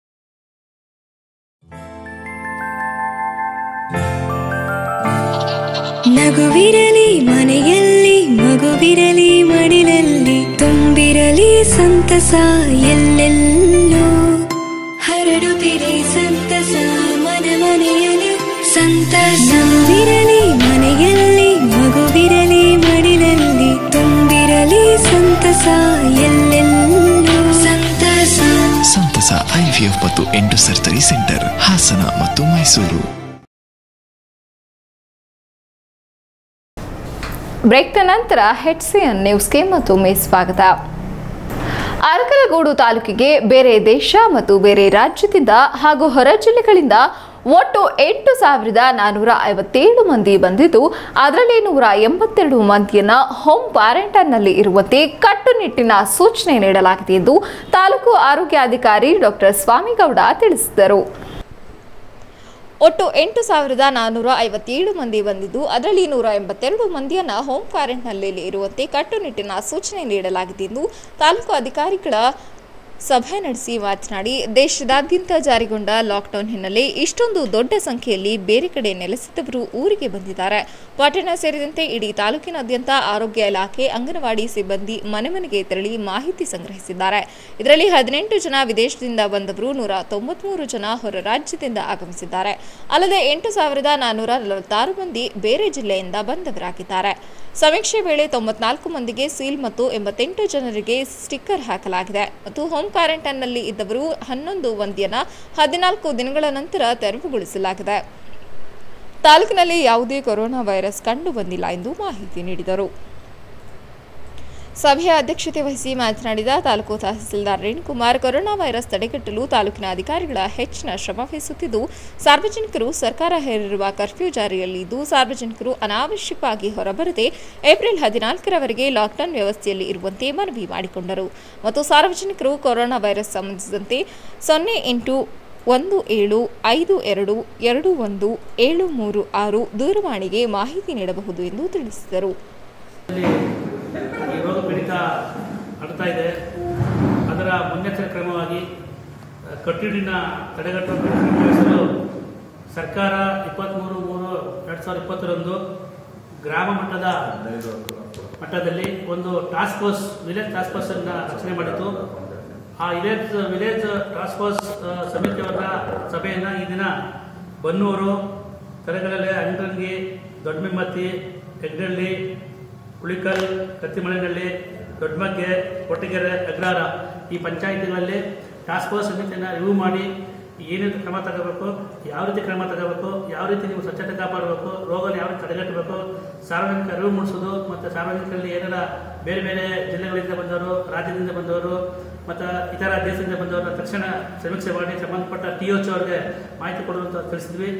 ನಗುವಿರಲಿ ಮನೆಯಲ್ಲಿ ಮಗುವಿರಲಿ ಮಡಿಲಲ್ಲಿ ತುಂಬಿರಲಿ ಸಂತಸ ಎಲ್ಲೆಲ್ಲೂ ಹರಡುತ್ತಿರಿ ಸಂತಸ ಮನ ಮನೆಯಲ್ಲಿ ಸಂತಸ ನಗುವಿರಲಿ ಮನೆಯಲ್ಲಿ ಮಗುವಿರಲಿ ಮಡಿಲಲ್ಲಿ ತುಂಬಿರಲಿ ಸಂತಸ ಎಲ್ಲೆಲ್ಲೂ ಸಂತಸ ಸಂತಸ ಐವಿಎಫ್ ಮತ್ತು ಎಂಟು ಸರ್ಜರಿ ಸೆಂಟರ್ ಹಾಸನ ಮತ್ತು ಮೈಸೂರು ಬ್ರೇಕ್ನ ನಂತರ ಹೆಚ್ಸಿಎನ್ ನ್ಯೂಸ್ಗೆ ಮತ್ತೊಮ್ಮೆ ಸ್ವಾಗತ ಅರಕಲಗೂಡು ತಾಲೂಕಿಗೆ ಬೇರೆ ದೇಶ ಮತ್ತು ಬೇರೆ ರಾಜ್ಯದಿಂದ ಹಾಗೂ ಹೊರ ಜಿಲ್ಲೆಗಳಿಂದ ಒಟ್ಟು ಎಂಟು ಸಾವಿರದ ನಾನ್ನೂರ ಐವತ್ತೇಳು ಮಂದಿ ಬಂದಿದ್ದು ಅದರಲ್ಲಿ ನೂರ ಎಂಬತ್ತೆರಡು ಮಂದಿಯನ್ನ ಹೋಮ್ ಕ್ವಾರಂಟೈನ್ನಲ್ಲಿ ಇರುವಂತೆ ಕಟ್ಟುನಿಟ್ಟಿನ ಸೂಚನೆ ನೀಡಲಾಗಿದೆ ಎಂದು ತಾಲೂಕು ಆರೋಗ್ಯಾಧಿಕಾರಿ ಡಾಕ್ಟರ್ ಸ್ವಾಮಿಗೌಡ ತಿಳಿಸಿದರು ಒಟ್ಟು ಎಂಟು ಸಾವಿರದ ನಾನ್ನೂರ ಐವತ್ತೇಳು ಮಂದಿ ಬಂದಿದ್ದು ಅದರಲ್ಲಿ ನೂರ ಎಂಬತ್ತೆರಡು ಮಂದಿಯನ್ನ ಹೋಮ್ ಕ್ವಾರಂಟೈನ್ನಲ್ಲಿ ಇರುವಂತೆ ಕಟ್ಟುನಿಟ್ಟಿನ ಸೂಚನೆ ನೀಡಲಾಗಿದೆ ಎಂದು ತಾಲೂಕು ಅಧಿಕಾರಿಗಳ ಸಭೆ ನಡೆಸಿ ಮಾತನಾಡಿ ದೇಶದಾದ್ಯಂತ ಜಾರಿಗೊಂಡ ಲಾಕ್ಡೌನ್ ಹಿನ್ನೆಲೆ ಇಷ್ಟೊಂದು ದೊಡ್ಡ ಸಂಖ್ಯೆಯಲ್ಲಿ ಬೇರೆ ಕಡೆ ನೆಲೆಸಿದವರು ಊರಿಗೆ ಬಂದಿದ್ದಾರೆ ಪಟ್ಟಣ ಸೇರಿದಂತೆ ಇಡೀ ತಾಲೂಕಿನಾದ್ಯಂತ ಆರೋಗ್ಯ ಇಲಾಖೆ ಅಂಗನವಾಡಿ ಸಿಬ್ಬಂದಿ ಮನೆ ಮನೆಗೆ ತೆರಳಿ ಮಾಹಿತಿ ಸಂಗ್ರಹಿಸಿದ್ದಾರೆ ಇದರಲ್ಲಿ ಹದಿನೆಂಟು ಜನ ವಿದೇಶದಿಂದ ಬಂದವರು ನೂರ ತೊಂಬತ್ಮೂರು ಜನ ಹೊರ ರಾಜ್ಯದಿಂದ ಆಗಮಿಸಿದ್ದಾರೆ ಅಲ್ಲದೆ ಎಂಟು ಸಾವಿರದ ನಾನ್ನೂರ ನಲವತ್ತಾರು ಮಂದಿ ಬೇರೆ ಜಿಲ್ಲೆಯಿಂದ ಬಂದವರಾಗಿದ್ದಾರೆ ಸಮೀಕ್ಷೆ ವೇಳೆ ತೊಂಬತ್ನಾಲ್ಕು ಮಂದಿಗೆ ಸೀಲ್ ಮತ್ತು ಎಂಬತ್ತೆಂಟು ಜನರಿಗೆ ಸ್ಟಿಕ್ಕರ್ ಹಾಕಲಾಗಿದೆ ಮತ್ತು ಹೋಮ್ ಕ್ವಾರಂಟೈನ್ನಲ್ಲಿ ಇದ್ದವರು ಹನ್ನೊಂದು ಮಂದಿಯನ್ನ ಹದಿನಾಲ್ಕು ದಿನಗಳ ನಂತರ ತೆರವುಗೊಳಿಸಲಾಗಿದೆ ತಾಲೂಕಿನಲ್ಲಿ ಯಾವುದೇ ಕೊರೋನಾ ವೈರಸ್ ಕಂಡು ಬಂದಿಲ್ಲ ಎಂದು ಮಾಹಿತಿ ನೀಡಿದರು ಸಭೆಯ ಅಧ್ಯಕ್ಷತೆ ವಹಿಸಿ ಮಾತನಾಡಿದ ತಾಲೂಕು ತಹಸೀಲ್ದಾರ್ ರೇಣುಕುಮಾರ್ ಕೊರೋನಾ ವೈರಸ್ ತಡೆಗಟ್ಟಲು ತಾಲೂಕಿನ ಅಧಿಕಾರಿಗಳ ಹೆಚ್ಚಿನ ಶ್ರಮ ವಹಿಸುತ್ತಿದ್ದು ಸಾರ್ವಜನಿಕರು ಸರ್ಕಾರ ಹೇರಿರುವ ಕರ್ಫ್ಯೂ ಜಾರಿಯಲ್ಲಿದ್ದು ಸಾರ್ವಜನಿಕರು ಅನಾವಶ್ಯಕವಾಗಿ ಹೊರಬರದೆ ಏಪ್ರಿಲ್ ಹದಿನಾಲ್ಕರವರೆಗೆ ಲಾಕ್ಡೌನ್ ವ್ಯವಸ್ಥೆಯಲ್ಲಿ ಇರುವಂತೆ ಮನವಿ ಮಾಡಿಕೊಂಡರು ಮತ್ತು ಸಾರ್ವಜನಿಕರು ಕೊರೋನಾ ವೈರಸ್ ಸಂಬಂಧಿಸಿದಂತೆ ಸೊನ್ನೆ ಎಂಟು ಒಂದು ಏಳು ಐದು ಎರಡು ಎರಡು ಒಂದು ಏಳು ಮೂರು ಆರು ದೂರವಾಣಿಗೆ ಮಾಹಿತಿ ನೀಡಬಹುದು ಎಂದು ತಿಳಿಸಿದರು ಈ ರೋಗ ಪೀಡಿತ ಹರಡ್ತಾ ಇದೆ ಅದರ ಮುನ್ನೆಚ್ಚರಿಕೆ ಕ್ರಮವಾಗಿ ಅಹ್, ಕಟ್ಟುನಿಟ್ಟಿನ ತಡೆಗಟ್ಟುವ ನಡೆಸಲು ಸರ್ಕಾರ ಇಪ್ಪತ್ತ್ಮೂರು ಮೂರು ಎರಡು ಸಾವಿರದ ಇಪ್ಪತ್ತರಂದು ಗ್ರಾಮ ಮಟ್ಟದ ಮಟ್ಟದಲ್ಲಿ ಒಂದು task force village task force ಅನ್ನ ರಚನೆ ಮಾಡಿತ್ತು ಆ ವಿಲೇಜ್ ವಿಲೇಜ್ ಟಾಸ್ಕ್ ಫೋರ್ಸ್ ಆ, ಸಮಿತಿಯವರ ಸಭೆಯನ್ನು ಈ ದಿನ ಬನ್ನೂರು ತಲೆಗಳಲ್ಲಿ ಅಂಡ್ರಂಗಿ ದೊಡ್ಡಮೆಮ್ಮತ್ತಿ ಹೆಗ್ಡಳ್ಳಿ ಉಳಿಕಲ್ ಕತ್ತಿಮಳೆನಹಳ್ಳಿ ದೊಡ್ಡಮಗ್ಗೆ ಕೊಟ್ಟಿಗೆರೆ ಅಗ್ರಾರ ಈ ಪಂಚಾಯಿತಿಗಳಲ್ಲಿ ಟಾಸ್ಕ್ ಫೋರ್ಸ್ ಸಮಿತಿಯನ್ನು ರಿವ್ಯೂ ಮಾಡಿ ಏನೇನು ಕ್ರಮ ತಗೋಬೇಕು ಯಾವ ರೀತಿ ಕ್ರಮ ತಗೋಬೇಕು ಯಾವ ರೀತಿ ನೀವು ಸ್ವಚ್ಛತೆ ಕಾಪಾಡಬೇಕು ರೋಗನ ಯಾವ ರೀತಿ ತಡೆಗಟ್ಟಬೇಕು ಸಾರ್ವಜನಿಕ ಅರಿವು ಮೂಡಿಸೋದು ಮತ್ತು ಸಾರ್ವಜನಿಕರಲ್ಲಿ ಏನಾರ ಬೇರೆ ಬೇರೆ ಜಿಲ್ಲೆಗಳಿಂದ ಬಂದವರು ರಾಜ್ಯದಿಂದ ಬಂದವರು ಮತ್ತು ಇತರ ದೇಶದಿಂದ ಬಂದವರನ್ನ ತಕ್ಷಣ ಸಮೀಕ್ಷೆ ಮಾಡಿ ಸಂಬಂಧಪಟ್ಟ ಟಿ ಎಚ್ ಅವರಿಗೆ ಮಾಹಿತಿ ಕೊಡೋದು ಅಂತ ತಿಳಿಸಿದ್ವಿ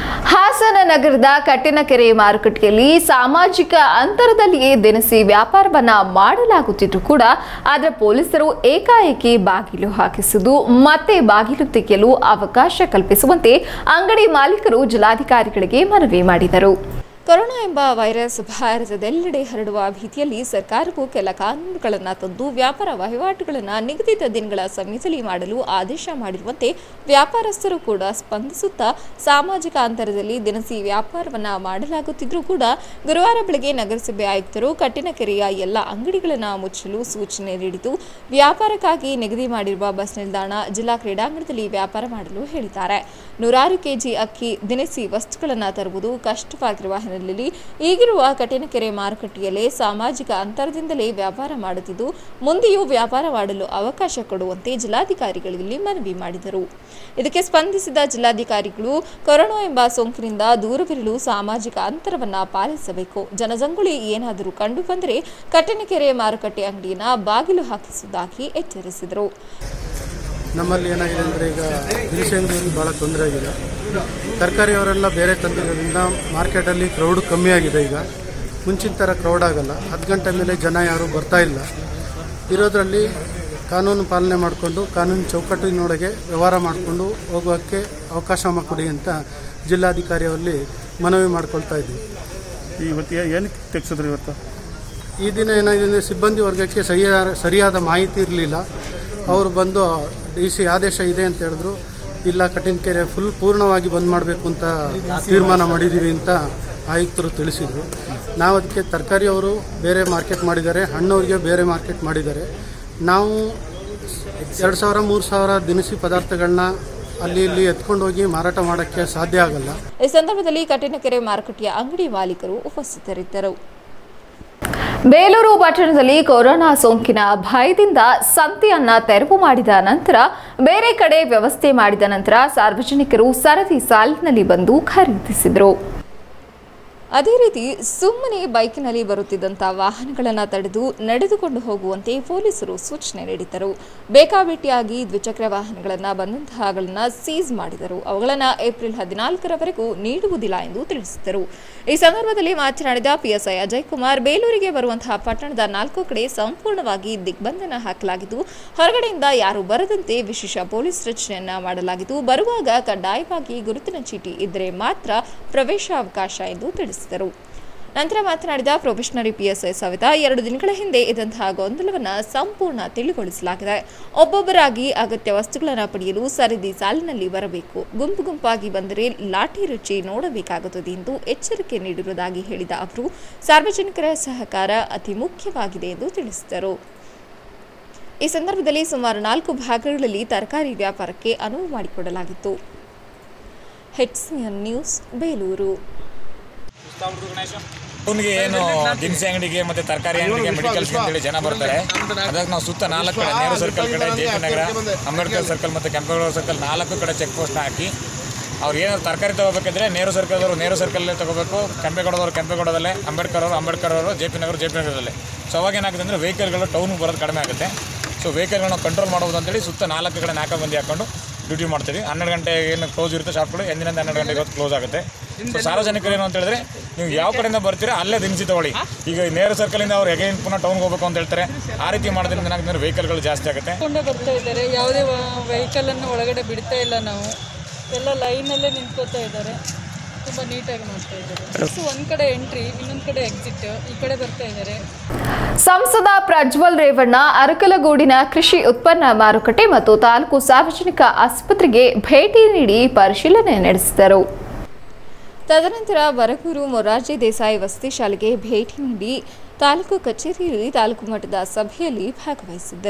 ಹಾಸನ ನಗರದ ಕಟ್ಟಿನಕೆರೆ ಮಾರುಕಟ್ಟೆಯಲ್ಲಿ ಸಾಮಾಜಿಕ ಅಂತರದಲ್ಲಿಯೇ ದಿನಸಿ ವ್ಯಾಪಾರವನ್ನ ಮಾಡಲಾಗುತ್ತಿದ್ರು ಕೂಡ ಆದರೆ ಪೊಲೀಸರು ಏಕಾಏಕಿ ಬಾಗಿಲು ಹಾಕಿಸುವುದು ಮತ್ತೆ ಬಾಗಿಲು ತೆಗೆಯಲು ಅವಕಾಶ ಕಲ್ಪಿಸುವಂತೆ ಅಂಗಡಿ ಮಾಲೀಕರು ಜಿಲ್ಲಾಧಿಕಾರಿಗಳಿಗೆ ಮನವಿ ಮಾಡಿದರು ಕೊರೋನಾ ಎಂಬ ವೈರಸ್ ಭಾರತದೆಲ್ಲೆಡೆ ಹರಡುವ ಭೀತಿಯಲ್ಲಿ ಸರ್ಕಾರವು ಕೆಲ ಕಾನೂನುಗಳನ್ನು ತಂದು ವ್ಯಾಪಾರ ವಹಿವಾಟುಗಳನ್ನು ನಿಗದಿತ ದಿನಗಳ ಸಮಯದಲ್ಲಿ ಮಾಡಲು ಆದೇಶ ಮಾಡಿರುವಂತೆ ವ್ಯಾಪಾರಸ್ಥರು ಕೂಡ ಸ್ಪಂದಿಸುತ್ತಾ ಸಾಮಾಜಿಕ ಅಂತರದಲ್ಲಿ ದಿನಸಿ ವ್ಯಾಪಾರವನ್ನ ಮಾಡಲಾಗುತ್ತಿದ್ರೂ ಕೂಡ ಗುರುವಾರ ಬೆಳಗ್ಗೆ ನಗರಸಭೆ ಆಯುಕ್ತರು ಕಟ್ಟಿನಕೆರೆಯ ಎಲ್ಲ ಅಂಗಡಿಗಳನ್ನು ಮುಚ್ಚಲು ಸೂಚನೆ ನೀಡಿದ್ದು ವ್ಯಾಪಾರಕ್ಕಾಗಿ ನಿಗದಿ ಮಾಡಿರುವ ಬಸ್ ನಿಲ್ದಾಣ ಜಿಲ್ಲಾ ಕ್ರೀಡಾಂಗಣದಲ್ಲಿ ವ್ಯಾಪಾರ ಮಾಡಲು ಹೇಳಿದ್ದಾರೆ ನೂರಾರು ಕೆಜಿ ಅಕ್ಕಿ ದಿನಸಿ ವಸ್ತುಗಳನ್ನು ತರುವುದು ಕಷ್ಟವಾಗಿರುವ ಹಿನ್ನೆಲೆಯಲ್ಲಿ ಈಗಿರುವ ಕಠಿಣಕೆರೆ ಮಾರುಕಟ್ಟೆಯಲ್ಲೇ ಸಾಮಾಜಿಕ ಅಂತರದಿಂದಲೇ ವ್ಯಾಪಾರ ಮಾಡುತ್ತಿದ್ದು ಮುಂದೆಯೂ ವ್ಯಾಪಾರ ಮಾಡಲು ಅವಕಾಶ ಕೊಡುವಂತೆ ಜಿಲ್ಲಾಧಿಕಾರಿಗಳಲ್ಲಿ ಮನವಿ ಮಾಡಿದರು ಇದಕ್ಕೆ ಸ್ಪಂದಿಸಿದ ಜಿಲ್ಲಾಧಿಕಾರಿಗಳು ಕೊರೋನಾ ಎಂಬ ಸೋಂಕಿನಿಂದ ದೂರವಿರಲು ಸಾಮಾಜಿಕ ಅಂತರವನ್ನ ಪಾಲಿಸಬೇಕು ಜನಜಂಗುಳಿ ಏನಾದರೂ ಕಂಡು ಬಂದರೆ ಕಟ್ಟಣಕೆರೆ ಮಾರುಕಟ್ಟೆ ಅಂಗಡಿಯನ್ನ ಬಾಗಿಲು ಹಾಕಿಸುವುದಾಗಿ ಎಚ್ಚರಿಸಿದರು ನಮ್ಮಲ್ಲಿ ಏನಾಗಿದೆ ಅಂದರೆ ಈಗ ದಿನಸಿ ಅಂಗಡಿಯಲ್ಲಿ ಭಾಳ ತೊಂದರೆ ಆಗಿದೆ ತರಕಾರಿ ಅವರೆಲ್ಲ ಬೇರೆ ತಂದಿರೋದ್ರಿಂದ ಮಾರ್ಕೆಟಲ್ಲಿ ಕ್ರೌಡ್ ಕಮ್ಮಿ ಆಗಿದೆ ಈಗ ಮುಂಚಿನ ಥರ ಕ್ರೌಡ್ ಆಗಲ್ಲ ಹತ್ತು ಗಂಟೆ ಮೇಲೆ ಜನ ಯಾರೂ ಬರ್ತಾ ಇಲ್ಲ ಇರೋದ್ರಲ್ಲಿ ಕಾನೂನು ಪಾಲನೆ ಮಾಡಿಕೊಂಡು ಕಾನೂನು ಚೌಕಟ್ಟಿನೊಳಗೆ ವ್ಯವಹಾರ ಮಾಡಿಕೊಂಡು ಹೋಗೋಕ್ಕೆ ಅವಕಾಶ ಮಾಡಿಕೊಡಿ ಅಂತ ಜಿಲ್ಲಾಧಿಕಾರಿಯವರಲ್ಲಿ ಮನವಿ ಮಾಡ್ಕೊಳ್ತಾ ಇದ್ದೀವಿ ಇವತ್ತು ಏನಕ್ಕೆ ತೆಗ್ಸಿದ್ರು ಇವತ್ತು ಈ ದಿನ ಏನಾಗಿದೆ ಅಂದರೆ ಸಿಬ್ಬಂದಿ ವರ್ಗಕ್ಕೆ ಸರಿಯಾದ ಸರಿಯಾದ ಮಾಹಿತಿ ಇರಲಿಲ್ಲ ಅವರು ಬಂದು ಡಿ ಸಿ ಆದೇಶ ಇದೆ ಅಂತ ಹೇಳಿದ್ರು ಇಲ್ಲ ಕಠಿಣಕೆರೆ ಫುಲ್ ಪೂರ್ಣವಾಗಿ ಬಂದ್ ಮಾಡಬೇಕು ಅಂತ ತೀರ್ಮಾನ ಮಾಡಿದ್ದೀವಿ ಅಂತ ಆಯುಕ್ತರು ತಿಳಿಸಿದರು ನಾವು ಅದಕ್ಕೆ ತರಕಾರಿ ಅವರು ಬೇರೆ ಮಾರ್ಕೆಟ್ ಮಾಡಿದ್ದಾರೆ ಹಣ್ಣವರಿಗೆ ಬೇರೆ ಮಾರ್ಕೆಟ್ ಮಾಡಿದ್ದಾರೆ ನಾವು ಎರಡು ಸಾವಿರ ಮೂರು ಸಾವಿರ ದಿನಸಿ ಪದಾರ್ಥಗಳನ್ನ ಅಲ್ಲಿ ಇಲ್ಲಿ ಎತ್ಕೊಂಡು ಹೋಗಿ ಮಾರಾಟ ಮಾಡೋಕ್ಕೆ ಸಾಧ್ಯ ಆಗಲ್ಲ ಈ ಸಂದರ್ಭದಲ್ಲಿ ಕಠಿಣಕೆರೆ ಮಾರುಕಟ್ಟೆಯ ಅಂಗಡಿ ಮಾಲೀಕರು ಉಪಸ್ಥಿತರಿದ್ದರು ಬೇಲೂರು ಪಟ್ಟಣದಲ್ಲಿ ಕೊರೋನಾ ಸೋಂಕಿನ ಭಯದಿಂದ ಸಂತೆಯನ್ನ ತೆರವು ಮಾಡಿದ ನಂತರ ಬೇರೆ ಕಡೆ ವ್ಯವಸ್ಥೆ ಮಾಡಿದ ನಂತರ ಸಾರ್ವಜನಿಕರು ಸರದಿ ಸಾಲಿನಲ್ಲಿ ಬಂದು ಖರೀದಿಸಿದರು ಅದೇ ರೀತಿ ಸುಮ್ಮನೆ ಬೈಕಿನಲ್ಲಿ ಬರುತ್ತಿದ್ದಂಥ ವಾಹನಗಳನ್ನು ತಡೆದು ನಡೆದುಕೊಂಡು ಹೋಗುವಂತೆ ಪೊಲೀಸರು ಸೂಚನೆ ನೀಡಿದ್ದರು ಬೇಕಾಬಿಟ್ಟಿಯಾಗಿ ದ್ವಿಚಕ್ರ ವಾಹನಗಳನ್ನು ಬಂದಂತಹಗಳನ್ನು ಸೀಸ್ ಮಾಡಿದರು ಅವುಗಳನ್ನು ಏಪ್ರಿಲ್ ಹದಿನಾಲ್ಕರವರೆಗೂ ನೀಡುವುದಿಲ್ಲ ಎಂದು ತಿಳಿಸಿದರು ಈ ಸಂದರ್ಭದಲ್ಲಿ ಮಾತನಾಡಿದ ಪಿಎಸ್ಐ ಅಜಯ್ ಕುಮಾರ್ ಬೇಲೂರಿಗೆ ಬರುವಂತಹ ಪಟ್ಟಣದ ನಾಲ್ಕು ಕಡೆ ಸಂಪೂರ್ಣವಾಗಿ ದಿಗ್ಬಂಧನ ಹಾಕಲಾಗಿದ್ದು ಹೊರಗಡೆಯಿಂದ ಯಾರು ಬರದಂತೆ ವಿಶೇಷ ಪೊಲೀಸ್ ರಚನೆಯನ್ನ ಮಾಡಲಾಗಿದ್ದು ಬರುವಾಗ ಕಡ್ಡಾಯವಾಗಿ ಗುರುತಿನ ಚೀಟಿ ಇದ್ದರೆ ಮಾತ್ರ ಪ್ರವೇಶಾವಕಾಶ ಎಂದು ತಿಳಿಸಿದರು ನಂತರ ಮಾತನಾಡಿದ ಪ್ರೊಬೆಷನರಿ ಪಿಎಸ್ಐ ಸವಿತಾ ಎರಡು ದಿನಗಳ ಹಿಂದೆ ಇದ್ದಂತಹ ಗೊಂದಲವನ್ನು ಸಂಪೂರ್ಣ ತಿಳಿಗೊಳಿಸಲಾಗಿದೆ ಒಬ್ಬೊಬ್ಬರಾಗಿ ಅಗತ್ಯ ವಸ್ತುಗಳನ್ನು ಪಡೆಯಲು ಸರದಿ ಸಾಲಿನಲ್ಲಿ ಬರಬೇಕು ಗುಂಪು ಗುಂಪಾಗಿ ಬಂದರೆ ಲಾಠಿ ರುಚಿ ನೋಡಬೇಕಾಗುತ್ತದೆ ಎಂದು ಎಚ್ಚರಿಕೆ ನೀಡಿರುವುದಾಗಿ ಹೇಳಿದ ಅವರು ಸಾರ್ವಜನಿಕರ ಸಹಕಾರ ಅತಿ ಮುಖ್ಯವಾಗಿದೆ ಎಂದು ತಿಳಿಸಿದರು ಈ ಸಂದರ್ಭದಲ್ಲಿ ಸುಮಾರು ನಾಲ್ಕು ಭಾಗಗಳಲ್ಲಿ ತರಕಾರಿ ವ್ಯಾಪಾರಕ್ಕೆ ಅನುವು ಮಾಡಿಕೊಡಲಾಗಿತ್ತು ಹೆಚ್ಸಿಎನ್ ನ್ಯೂಸ್ ಬೇಲೂರು ಟೌನ್ಗೆ ಏನು ದಿನಸಿ ಅಂಗಡಿಗೆ ಮತ್ತೆ ತರಕಾರಿ ಅಂಗಡಿಗೆ ಮೆಡಿಕಲ್ಸ್ ಅಂತೇಳಿ ಜನ ಬರ್ತಾರೆ ಅದಕ್ಕೆ ನಾವು ಸುತ್ತ ನಾಲ್ಕು ಕಡೆ ನೆಹರು ಸರ್ಕಲ್ ಕಡೆ J P Nagar Ambedkar circle ಮತ್ತು ಕೆಂಪೇಗೌಡ ಸರ್ಕಲ್ ನಾಲ್ಕು ಕಡೆ ಚೆಕ್ ಪೋಸ್ಟ್ ಹಾಕಿ ಅವ್ರು ಏನಾದ್ರು ತರಕಾರಿ ತಗೋಬೇಕಿದ್ರೆ ನೇರು ಸರ್ಕಲ್ ಅವರು ನೇರು ಸರ್ಕಲ್ಲೇ ತಗೋಬೇಕು ಕೆಂಪೇಗೌಡದವರು ಕೆಂಪೇಗೌಡದಲ್ಲೇ ಅಂಬೇಡ್ಕರ್ ಅವರು ಅಂಬೇಡ್ಕರ್ ಅವರು J P Nagar J P ನಗರದಲ್ಲೇ ಸೊ ಅವಾಗ ಏನಾಗುತ್ತೆ ಅಂದರೆ ವೆಹಿಕಲ್ಗಳು ಟೌನ್ಗೆ ಬರೋದು ಕಡಿಮೆ ಆಗುತ್ತೆ ಸೊ ವೆಹಿಕಲ್ಗಳನ್ನ ಕಂಟ್ರೋಲ್ ಮಾಡ್ಬೋದು ಅಂತೇಳಿ ಸುತ್ತ ನಾಲ್ಕು ಕಡೆ ನಾಲ್ಕು ಮಂದಿ ಹಾಕೊಂಡು ಡ್ಯೂಟಿ ಮಾಡ್ತೀವಿ ಹನ್ನೆರಡು ಗಂಟೆ ಏನು ಕ್ಲೋಸ್ ಇರುತ್ತೆ ಶಾಪ್ಗಳು ಎಂದಿನಿಂದ ಹನ್ನೆರಡು ಗಂಟೆಗೆ ಹೊತ್ತು ಕ್ಲೋಸ್ ಆಗುತ್ತೆ ಸೊ ಸಾರ್ವಜನಿಕರು ಏನು ಅಂತ ಹೇಳಿದ್ರೆ ನೀವು ಯಾವ ಕಡೆಯಿಂದ ಬರ್ತೀರಾ ಅಲ್ಲೇ ದಿನಸಿ ತಗೊಳ್ಳಿ ಈಗ ನೇರ ಸರ್ಕಲಿಂದ ಅವ್ರು ಎಗೈನ್ ಪುನಃ ಟೌನ್ಗೆ ಹೋಗಬೇಕು ಅಂತ ಹೇಳ್ತಾರೆ ಆ ರೀತಿ ಮಾಡೋದ್ರಿಂದ ಏನಾಗುತ್ತೆ ವೆಹಿಕಲ್ಗಳು ಜಾಸ್ತಿ ಆಗುತ್ತೆ ಕೊಂಡೇ ಬರ್ತಾ ಇದ್ದಾರೆ ಯಾವುದೇ ವೆಹಿಕಲನ್ನು ಒಳಗಡೆ ಬಿಡ್ತಾ ಇಲ್ಲ ನಾವು ಎಲ್ಲ ಲೈನಲ್ಲೇ ನಿಂತ್ಕೋತಾ ಇದ್ದಾರೆ ತುಂಬ ನೀಟಾಗಿ ಮಾಡ್ತಾ ಇದ್ದಾರೆ ಸೊ ಒಂದು ಕಡೆ ಎಂಟ್ರಿ ಇನ್ನೊಂದು ಕಡೆ ಎಕ್ಸಿಟ್ ಈ ಕಡೆ ಬರ್ತಾ ಇದ್ದಾರೆ ಸಂಸದ ಪ್ರಜ್ವಲ್ ರೇವಣ್ಣ ಅರಕಲಗೂಡಿನ ಕೃಷಿ ಉತ್ಪನ್ನ ಮಾರುಕಟ್ಟೆ ಮತ್ತು ತಾಲೂಕು ಸಾರ್ವಜನಿಕ ಆಸ್ಪತ್ರೆಗೆ ಭೇಟಿ ನೀಡಿ ಪರಿಶೀಲನೆ ನಡೆಸಿದರು ತದನಂತರ ಬರಗೂರು ಮೊರಾರ್ಜಿ ದೇಸಾಯಿ ವಸತಿ ಶಾಲೆಗೆ ಭೇಟಿ ನೀಡಿ ತಾಲೂಕು ಕಚೇರಿಯಲ್ಲಿ ತಾಲೂಕು ಮಟ್ಟದ ಸಭೆಯಲ್ಲಿ ಭಾಗವಹಿಸಿದ್ದರು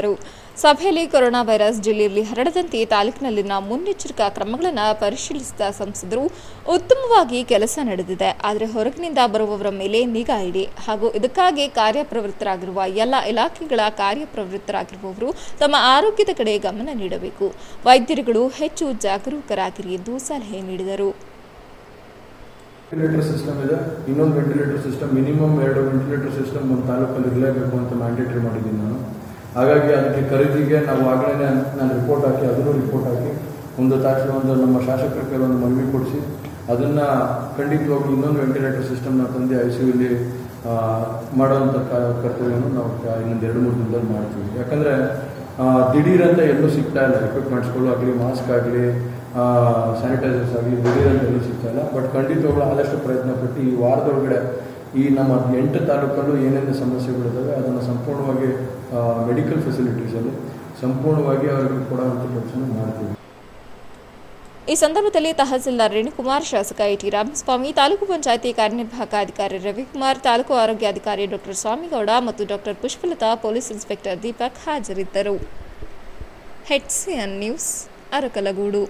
ಸಭೆಯಲ್ಲಿ ಕೊರೋನಾ ವೈರಸ್ ಜಿಲ್ಲೆಯಲ್ಲಿ ಹರಡದಂತೆ ತಾಲೂಕಿನಲ್ಲಿನ ಮುನ್ನೆಚ್ಚರಿಕಾ ಕ್ರಮಗಳನ್ನು ಪರಿಶೀಲಿಸಿದ ಸಂಸದರು ಉತ್ತಮವಾಗಿ ಕೆಲಸ ನಡೆದಿದೆ ಆದರೆ ಹೊರಗಿನಿಂದ ಬರುವವರ ಮೇಲೆ ನಿಗಾ ಇಡಿ ಹಾಗೂ ಇದಕ್ಕಾಗಿ ಕಾರ್ಯಪ್ರವೃತ್ತರಾಗಿರುವ ಎಲ್ಲ ಇಲಾಖೆಗಳ ಕಾರ್ಯಪ್ರವೃತ್ತರಾಗಿರುವವರು ತಮ್ಮ ಆರೋಗ್ಯದ ಕಡೆ ಗಮನ ನೀಡಬೇಕು ವೈದ್ಯರುಗಳು ಹೆಚ್ಚು ಜಾಗರೂಕರಾಗಿರಿ ಎಂದು ಸಲಹೆ ನೀಡಿದರು ವೆಂಟಿಲೇಟರ್ ಸಿಸ್ಟಮ್ ಇದೆ ಇನ್ನೊಂದು ವೆಂಟಿಲೇಟರ್ ಸಿಸ್ಟಮ್ ಮಿನಿಮಮ್ ಎರಡು ವೆಂಟಿಲೇಟರ್ ಸಿಸ್ಟಮ್ ಒಂದು ತಾಲೂಕಲ್ಲಿ ಇರಲೇಬೇಕು ಅಂತ ಮ್ಯಾಂಡೇಟರಿ ಮಾಡಿದ್ದೀನಿ ನಾನು ಹಾಗಾಗಿ ಅದಕ್ಕೆ ಖರೀದಿಗೆ ನಾವು ಆಗಲೇ ನಾನು ರಿಪೋರ್ಟ್ ಹಾಕಿ ಅದನ್ನು ರಿಪೋರ್ಟ್ ಹಾಕಿ ಒಂದು ತಾಸು ಒಂದು ನಮ್ಮ ಶಾಸಕರ ಕೈಲಿ ಒಂದು ಮನವಿ ಕೊಡಿಸಿ ಅದನ್ನು ಖಂಡಿತವಾಗ್ಲೂ ಇನ್ನೊಂದು ವೆಂಟಿಲೇಟರ್ ಸಿಸ್ಟಮ್ನ ತಂದು ಐ ಸಿ ಯುಲಿ ಮಾಡೋವಂಥ ಕ- ಕರ್ತವ್ಯವನ್ನು ನಾವು ಕ- ಇನ್ನೊಂದು ಎರಡು ಮೂರು ದಿನದಲ್ಲಿ ಮಾಡ್ತೀವಿ ಯಾಕಂದರೆ ದಿಢೀರಂತ ಎಲ್ಲೂ ಸಿಗ್ತಾ ಇಲ್ಲ ಎಕ್ವಿಪ್ಮೆಂಟ್ಸ್ಗಳು ಆಗಲಿ ಮಾಸ್ಕ್ ಆಗಲಿ ಸ್ಯಾನಿಟೈಸರ್ಸ್ ಆಗಲಿ ದಿಢೀರಂತ ಎಲ್ಲೂ ಸಿಗ್ತಾ ಇಲ್ಲ ಬಟ್ ಖಂಡಿತವಾಗ್ಲೂ ಆದಷ್ಟು ಪ್ರಯತ್ನ ಪಟ್ಟು ಈ ವಾರದೊಳಗಡೆ ಈ ನಮ್ಮ ಎಂಟು ತಾಲೂಕಲ್ಲೂ ಏನೇನು ಸಮಸ್ಯೆಗಳಿದ್ದಾವೆ ಅದನ್ನು ಸಂಪೂರ್ಣವಾಗಿ ಮೆಡಿಕಲ್ ಫೆಸಿಲಿಟೀಸಲ್ಲಿ ಸಂಪೂರ್ಣವಾಗಿ ಅವರಿಗೆ ಕೊಡುವಂಥ ಕೆಲಸ ಮಾಡ್ತೀವಿ ಈ ಸಂದರ್ಭದಲ್ಲಿ ತಹಸೀಲ್ದಾರ್ ರೇಣುಕುಮಾರ್ ಶಾಸಕ ಎಟಿ ರಾಮಸ್ವಾಮಿ ತಾಲೂಕು ಪಂಚಾಯಿತಿ ಕಾರ್ಯನಿರ್ವಾಹಕ ಅಧಿಕಾರಿ ರವಿಕುಮಾರ್ ತಾಲೂಕು ಆರೋಗ್ಯಾಧಿಕಾರಿ ಡಾಕ್ಟರ್ ಸ್ವಾಮಿಗೌಡ ಮತ್ತು doctor Pushpalatha police inspector Deepak ಹಾಜರಿದ್ದರು ಹೆಚ್ಸಿಎನ್ ನ್ಯೂಸ್ ಅರಕಲಗೂಡು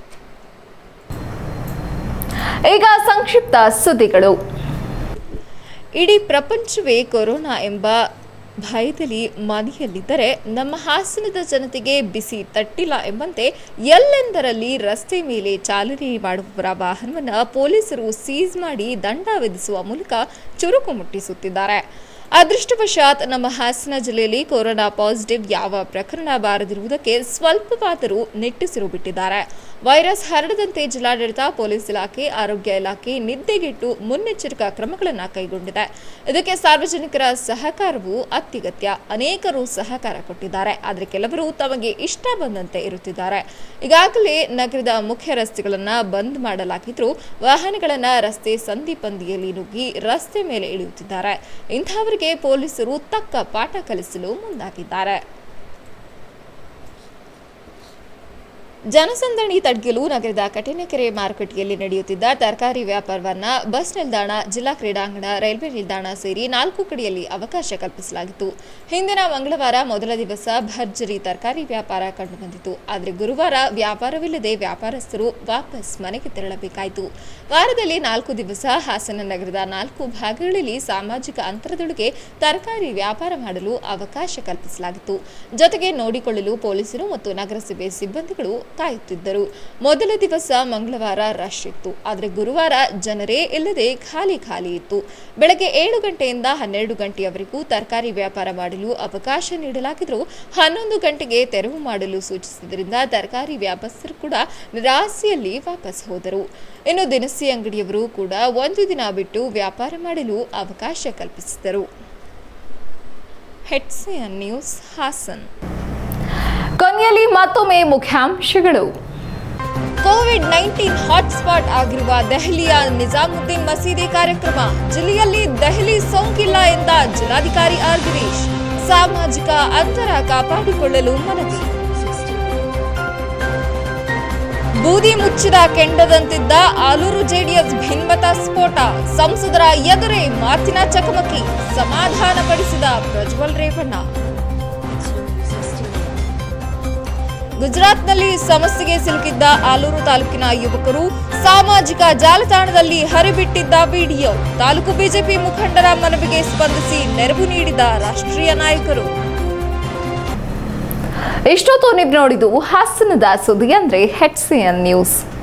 ಈಗ ಸಂಕ್ಷಿಪ್ತ ಸುದ್ದಿಗಳು ಇಡೀ ಪ್ರಪಂಚವೇ ಕೊರೋನಾ ಎಂಬ ಭಯದಲ್ಲಿ ಮನೆಯಲ್ಲಿದ್ದರೆ ನಮ್ಮ ಹಾಸನದ ಜನತೆಗೆ ಬಿಸಿ ತಟ್ಟಿಲ್ಲ ಎಂಬಂತೆ ಎಲ್ಲೆಂದರಲ್ಲಿ ರಸ್ತೆ ಮೇಲೆ ಚಾಲನೆ ಮಾಡುವವರ ವಾಹನವನ್ನು ಪೊಲೀಸರು ಸೀಸ್ ಮಾಡಿ ದಂಡ ವಿಧಿಸುವ ಮೂಲಕ ಚುರುಕು ಮುಟ್ಟಿಸುತ್ತಿದ್ದಾರೆ ಅದೃಷ್ಟವಶಾತ್ ನಮ್ಮ ಹಾಸನ ಜಿಲ್ಲೆಯಲ್ಲಿ ಕೊರೋನಾ ಪಾಸಿಟಿವ್ ಯಾವ ಪ್ರಕರಣ ಬಾರದಿರುವುದಕ್ಕೆ ಸ್ವಲ್ಪವಾದರೂ ನಿಟ್ಟುಸಿರು ಬಿಟ್ಟಿದ್ದಾರೆ ವೈರಸ್ ಹರಡದಂತೆ ಜಿಲ್ಲಾಡಳಿತ ಪೊಲೀಸ್ ಇಲಾಖೆ ಆರೋಗ್ಯ ಇಲಾಖೆ ನಿದ್ದೆಗೆಟ್ಟು ಮುನ್ನೆಚ್ಚರಿಕಾ ಕ್ರಮಗಳನ್ನು ಕೈಗೊಂಡಿದೆ ಇದಕ್ಕೆ ಸಾರ್ವಜನಿಕರ ಸಹಕಾರವು ಅತ್ಯಗತ್ಯ ಅನೇಕರು ಸಹಕಾರ ಕೊಟ್ಟಿದ್ದಾರೆ ಆದರೆ ಕೆಲವರು ತಮಗೆ ಇಷ್ಟ ಬಂದಂತೆ ಇರುತ್ತಿದ್ದಾರೆ ಈಗಾಗಲೇ ನಗರದ ಮುಖ್ಯ ರಸ್ತೆಗಳನ್ನು ಬಂದ್ ಮಾಡಲಾಗಿದ್ರೂ ವಾಹನಗಳನ್ನು ರಸ್ತೆ ಸಂಧಿ ಪಂದಿಯಲ್ಲಿ ನುಗ್ಗಿ ರಸ್ತೆ ಮೇಲೆ ಇಳಿಯುತ್ತಿದ್ದಾರೆ ಇಂತಹವರಿಗೆ ಪೊಲೀಸರು ತಕ್ಕ ಪಾಠ ಕಲಿಸಲು ಮುಂದಾಗಿದ್ದಾರೆ ಜನಸಂದಣಿ ತಡೆಯಲು ನಗರದ ಕಟೆನಕೆರೆ ಮಾರುಕಟ್ಟೆಯಲ್ಲಿ ನಡೆಯುತ್ತಿದ್ದ ತರಕಾರಿ ವ್ಯಾಪಾರವನ್ನ ಬಸ್ ನಿಲ್ದಾಣ ಜಿಲ್ಲಾ ಕ್ರೀಡಾಂಗಣ ರೈಲ್ವೆ ನಿಲ್ದಾಣ ಸೇರಿ ನಾಲ್ಕು ಕಡೆಯಲ್ಲಿ ಅವಕಾಶ ಕಲ್ಪಿಸಲಾಗಿತ್ತು ಹಿಂದಿನ ಮಂಗಳವಾರ ಮೊದಲ ದಿವಸ ಭರ್ಜರಿ ತರಕಾರಿ ವ್ಯಾಪಾರ ಕಂಡುಬಂದಿತು ಆದರೆ ಗುರುವಾರ ವ್ಯಾಪಾರವಿಲ್ಲದೆ ವ್ಯಾಪಾರಸ್ಥರು ವಾಪಸ್ ಮನೆಗೆ ತೆರಳಬೇಕಾಯಿತು ವಾರದಲ್ಲಿ ನಾಲ್ಕು ದಿವಸ ಹಾಸನ ನಗರದ ನಾಲ್ಕು ಭಾಗಗಳಲ್ಲಿ ಸಾಮಾಜಿಕ ಅಂತರದೊಳಗೆ ತರಕಾರಿ ವ್ಯಾಪಾರ ಮಾಡಲು ಅವಕಾಶ ಕಲ್ಪಿಸಲಾಗಿತ್ತು ಜೊತೆಗೆ ನೋಡಿಕೊಳ್ಳಲು ಪೊಲೀಸರು ಮತ್ತು ನಗರಸಭೆ ಸಿಬ್ಬಂದಿಗಳು ಕಾಯುತ್ತಿದ್ದರು ಮೊದಲ ದಿವಸ ಮಂಗಳವಾರ ರಶ್ ಇತ್ತು ಆದರೆ ಗುರುವಾರ ಜನರೇ ಇಲ್ಲದೆ ಖಾಲಿ ಖಾಲಿ ಇತ್ತು ಬೆಳಗ್ಗೆ ಏಳು ಗಂಟೆಯಿಂದ ಹನ್ನೆರಡು ಗಂಟೆಯವರೆಗೂ ತರಕಾರಿ ವ್ಯಾಪಾರ ಮಾಡಲು ಅವಕಾಶ ನೀಡಲಾಗಿದ್ದರೂ ಹನ್ನೊಂದು ಗಂಟೆಗೆ ತೆರವು ಮಾಡಲು ಸೂಚಿಸಿದ್ದರಿಂದ ತರಕಾರಿ ವ್ಯಾಪಾರಸ್ಥರು ಕೂಡ ನಿರಾಸೆಯಲ್ಲಿ ವಾಪಸ್ ಹೋದರು ಇನ್ನು ದಿನಸಿ ಅಂಗಡಿಯವರು ಕೂಡ ಒಂದು ದಿನ ಬಿಟ್ಟು ವ್ಯಾಪಾರ ಮಾಡಲು ಅವಕಾಶ ಕಲ್ಪಿಸಿದರು ಹೆಡ್ಸಿಯನ್ ನ್ಯೂಸ್ ಹಾಸನ್ ಕೊನೆಯಲ್ಲಿ ಮತ್ತೊಮ್ಮೆ ಮುಖ್ಯಾಂಶಗಳು ಕೋವಿಡ್ ನೈನ್ಟೀನ್ ಹಾಟ್ಸ್ಪಾಟ್ ಆಗಿರುವ ದೆಹಲಿಯ ನಿಜಾಮುದ್ದೀನ್ ಮಸೀದಿ ಕಾರ್ಯಕ್ರಮ ಜಿಲ್ಲೆಯಲ್ಲಿ ದೆಹಲಿ ಸೋಂಕಿಲ್ಲ ಎಂದ ಜಿಲ್ಲಾಧಿಕಾರಿ ಆರ್ ಗಿರೀಶ್ ಸಾಮಾಜಿಕ ಅಂತರ ಕಾಪಾಡಿಕೊಳ್ಳಲು ಮನವಿ ಬೂದಿ ಮುಚ್ಚಿದ ಕೆಂಡದಂತಿದ್ದ ಆಲೂರು ಜೆಡಿಎಸ್ ಭಿನ್ಮತ ಸ್ಫೋಟ ಸಂಸದರ ಎದುರೇ ಮಾತಿನ ಚಕಮಕಿ ಸಮಾಧಾನಪಡಿಸಿದ ಪ್ರಜ್ವಲ್ ರೇವಣ್ಣ ಗುಜರಾತ್ನಲ್ಲಿ ಸಮಸ್ಯೆಗೆ ಸಿಲುಕಿದ್ದ ಆಲೂರು ತಾಲೂಕಿನ ಯುವಕರು ಸಾಮಾಜಿಕ ಜಾಲತಾಣದಲ್ಲಿ ಹರಿಬಿಟ್ಟಿದ್ದ ವಿಡಿಯೋ ತಾಲೂಕು ಬಿಜೆಪಿ ಮುಖಂಡರ ಮನವಿಗೆ ಸ್ಪಂದಿಸಿ ನೆರವು ನೀಡಿದ ರಾಷ್ಟ್ರೀಯ ನಾಯಕರು ಇಷ್ಟೊತ್ತು ನೀವು ನೋಡಿದ್ದು ಹಾಸನದ ಸುದ್ದಿ ಅಂದ್ರೆ ಹೆಚ್ಸಿಎನ್ ನ್ಯೂಸ್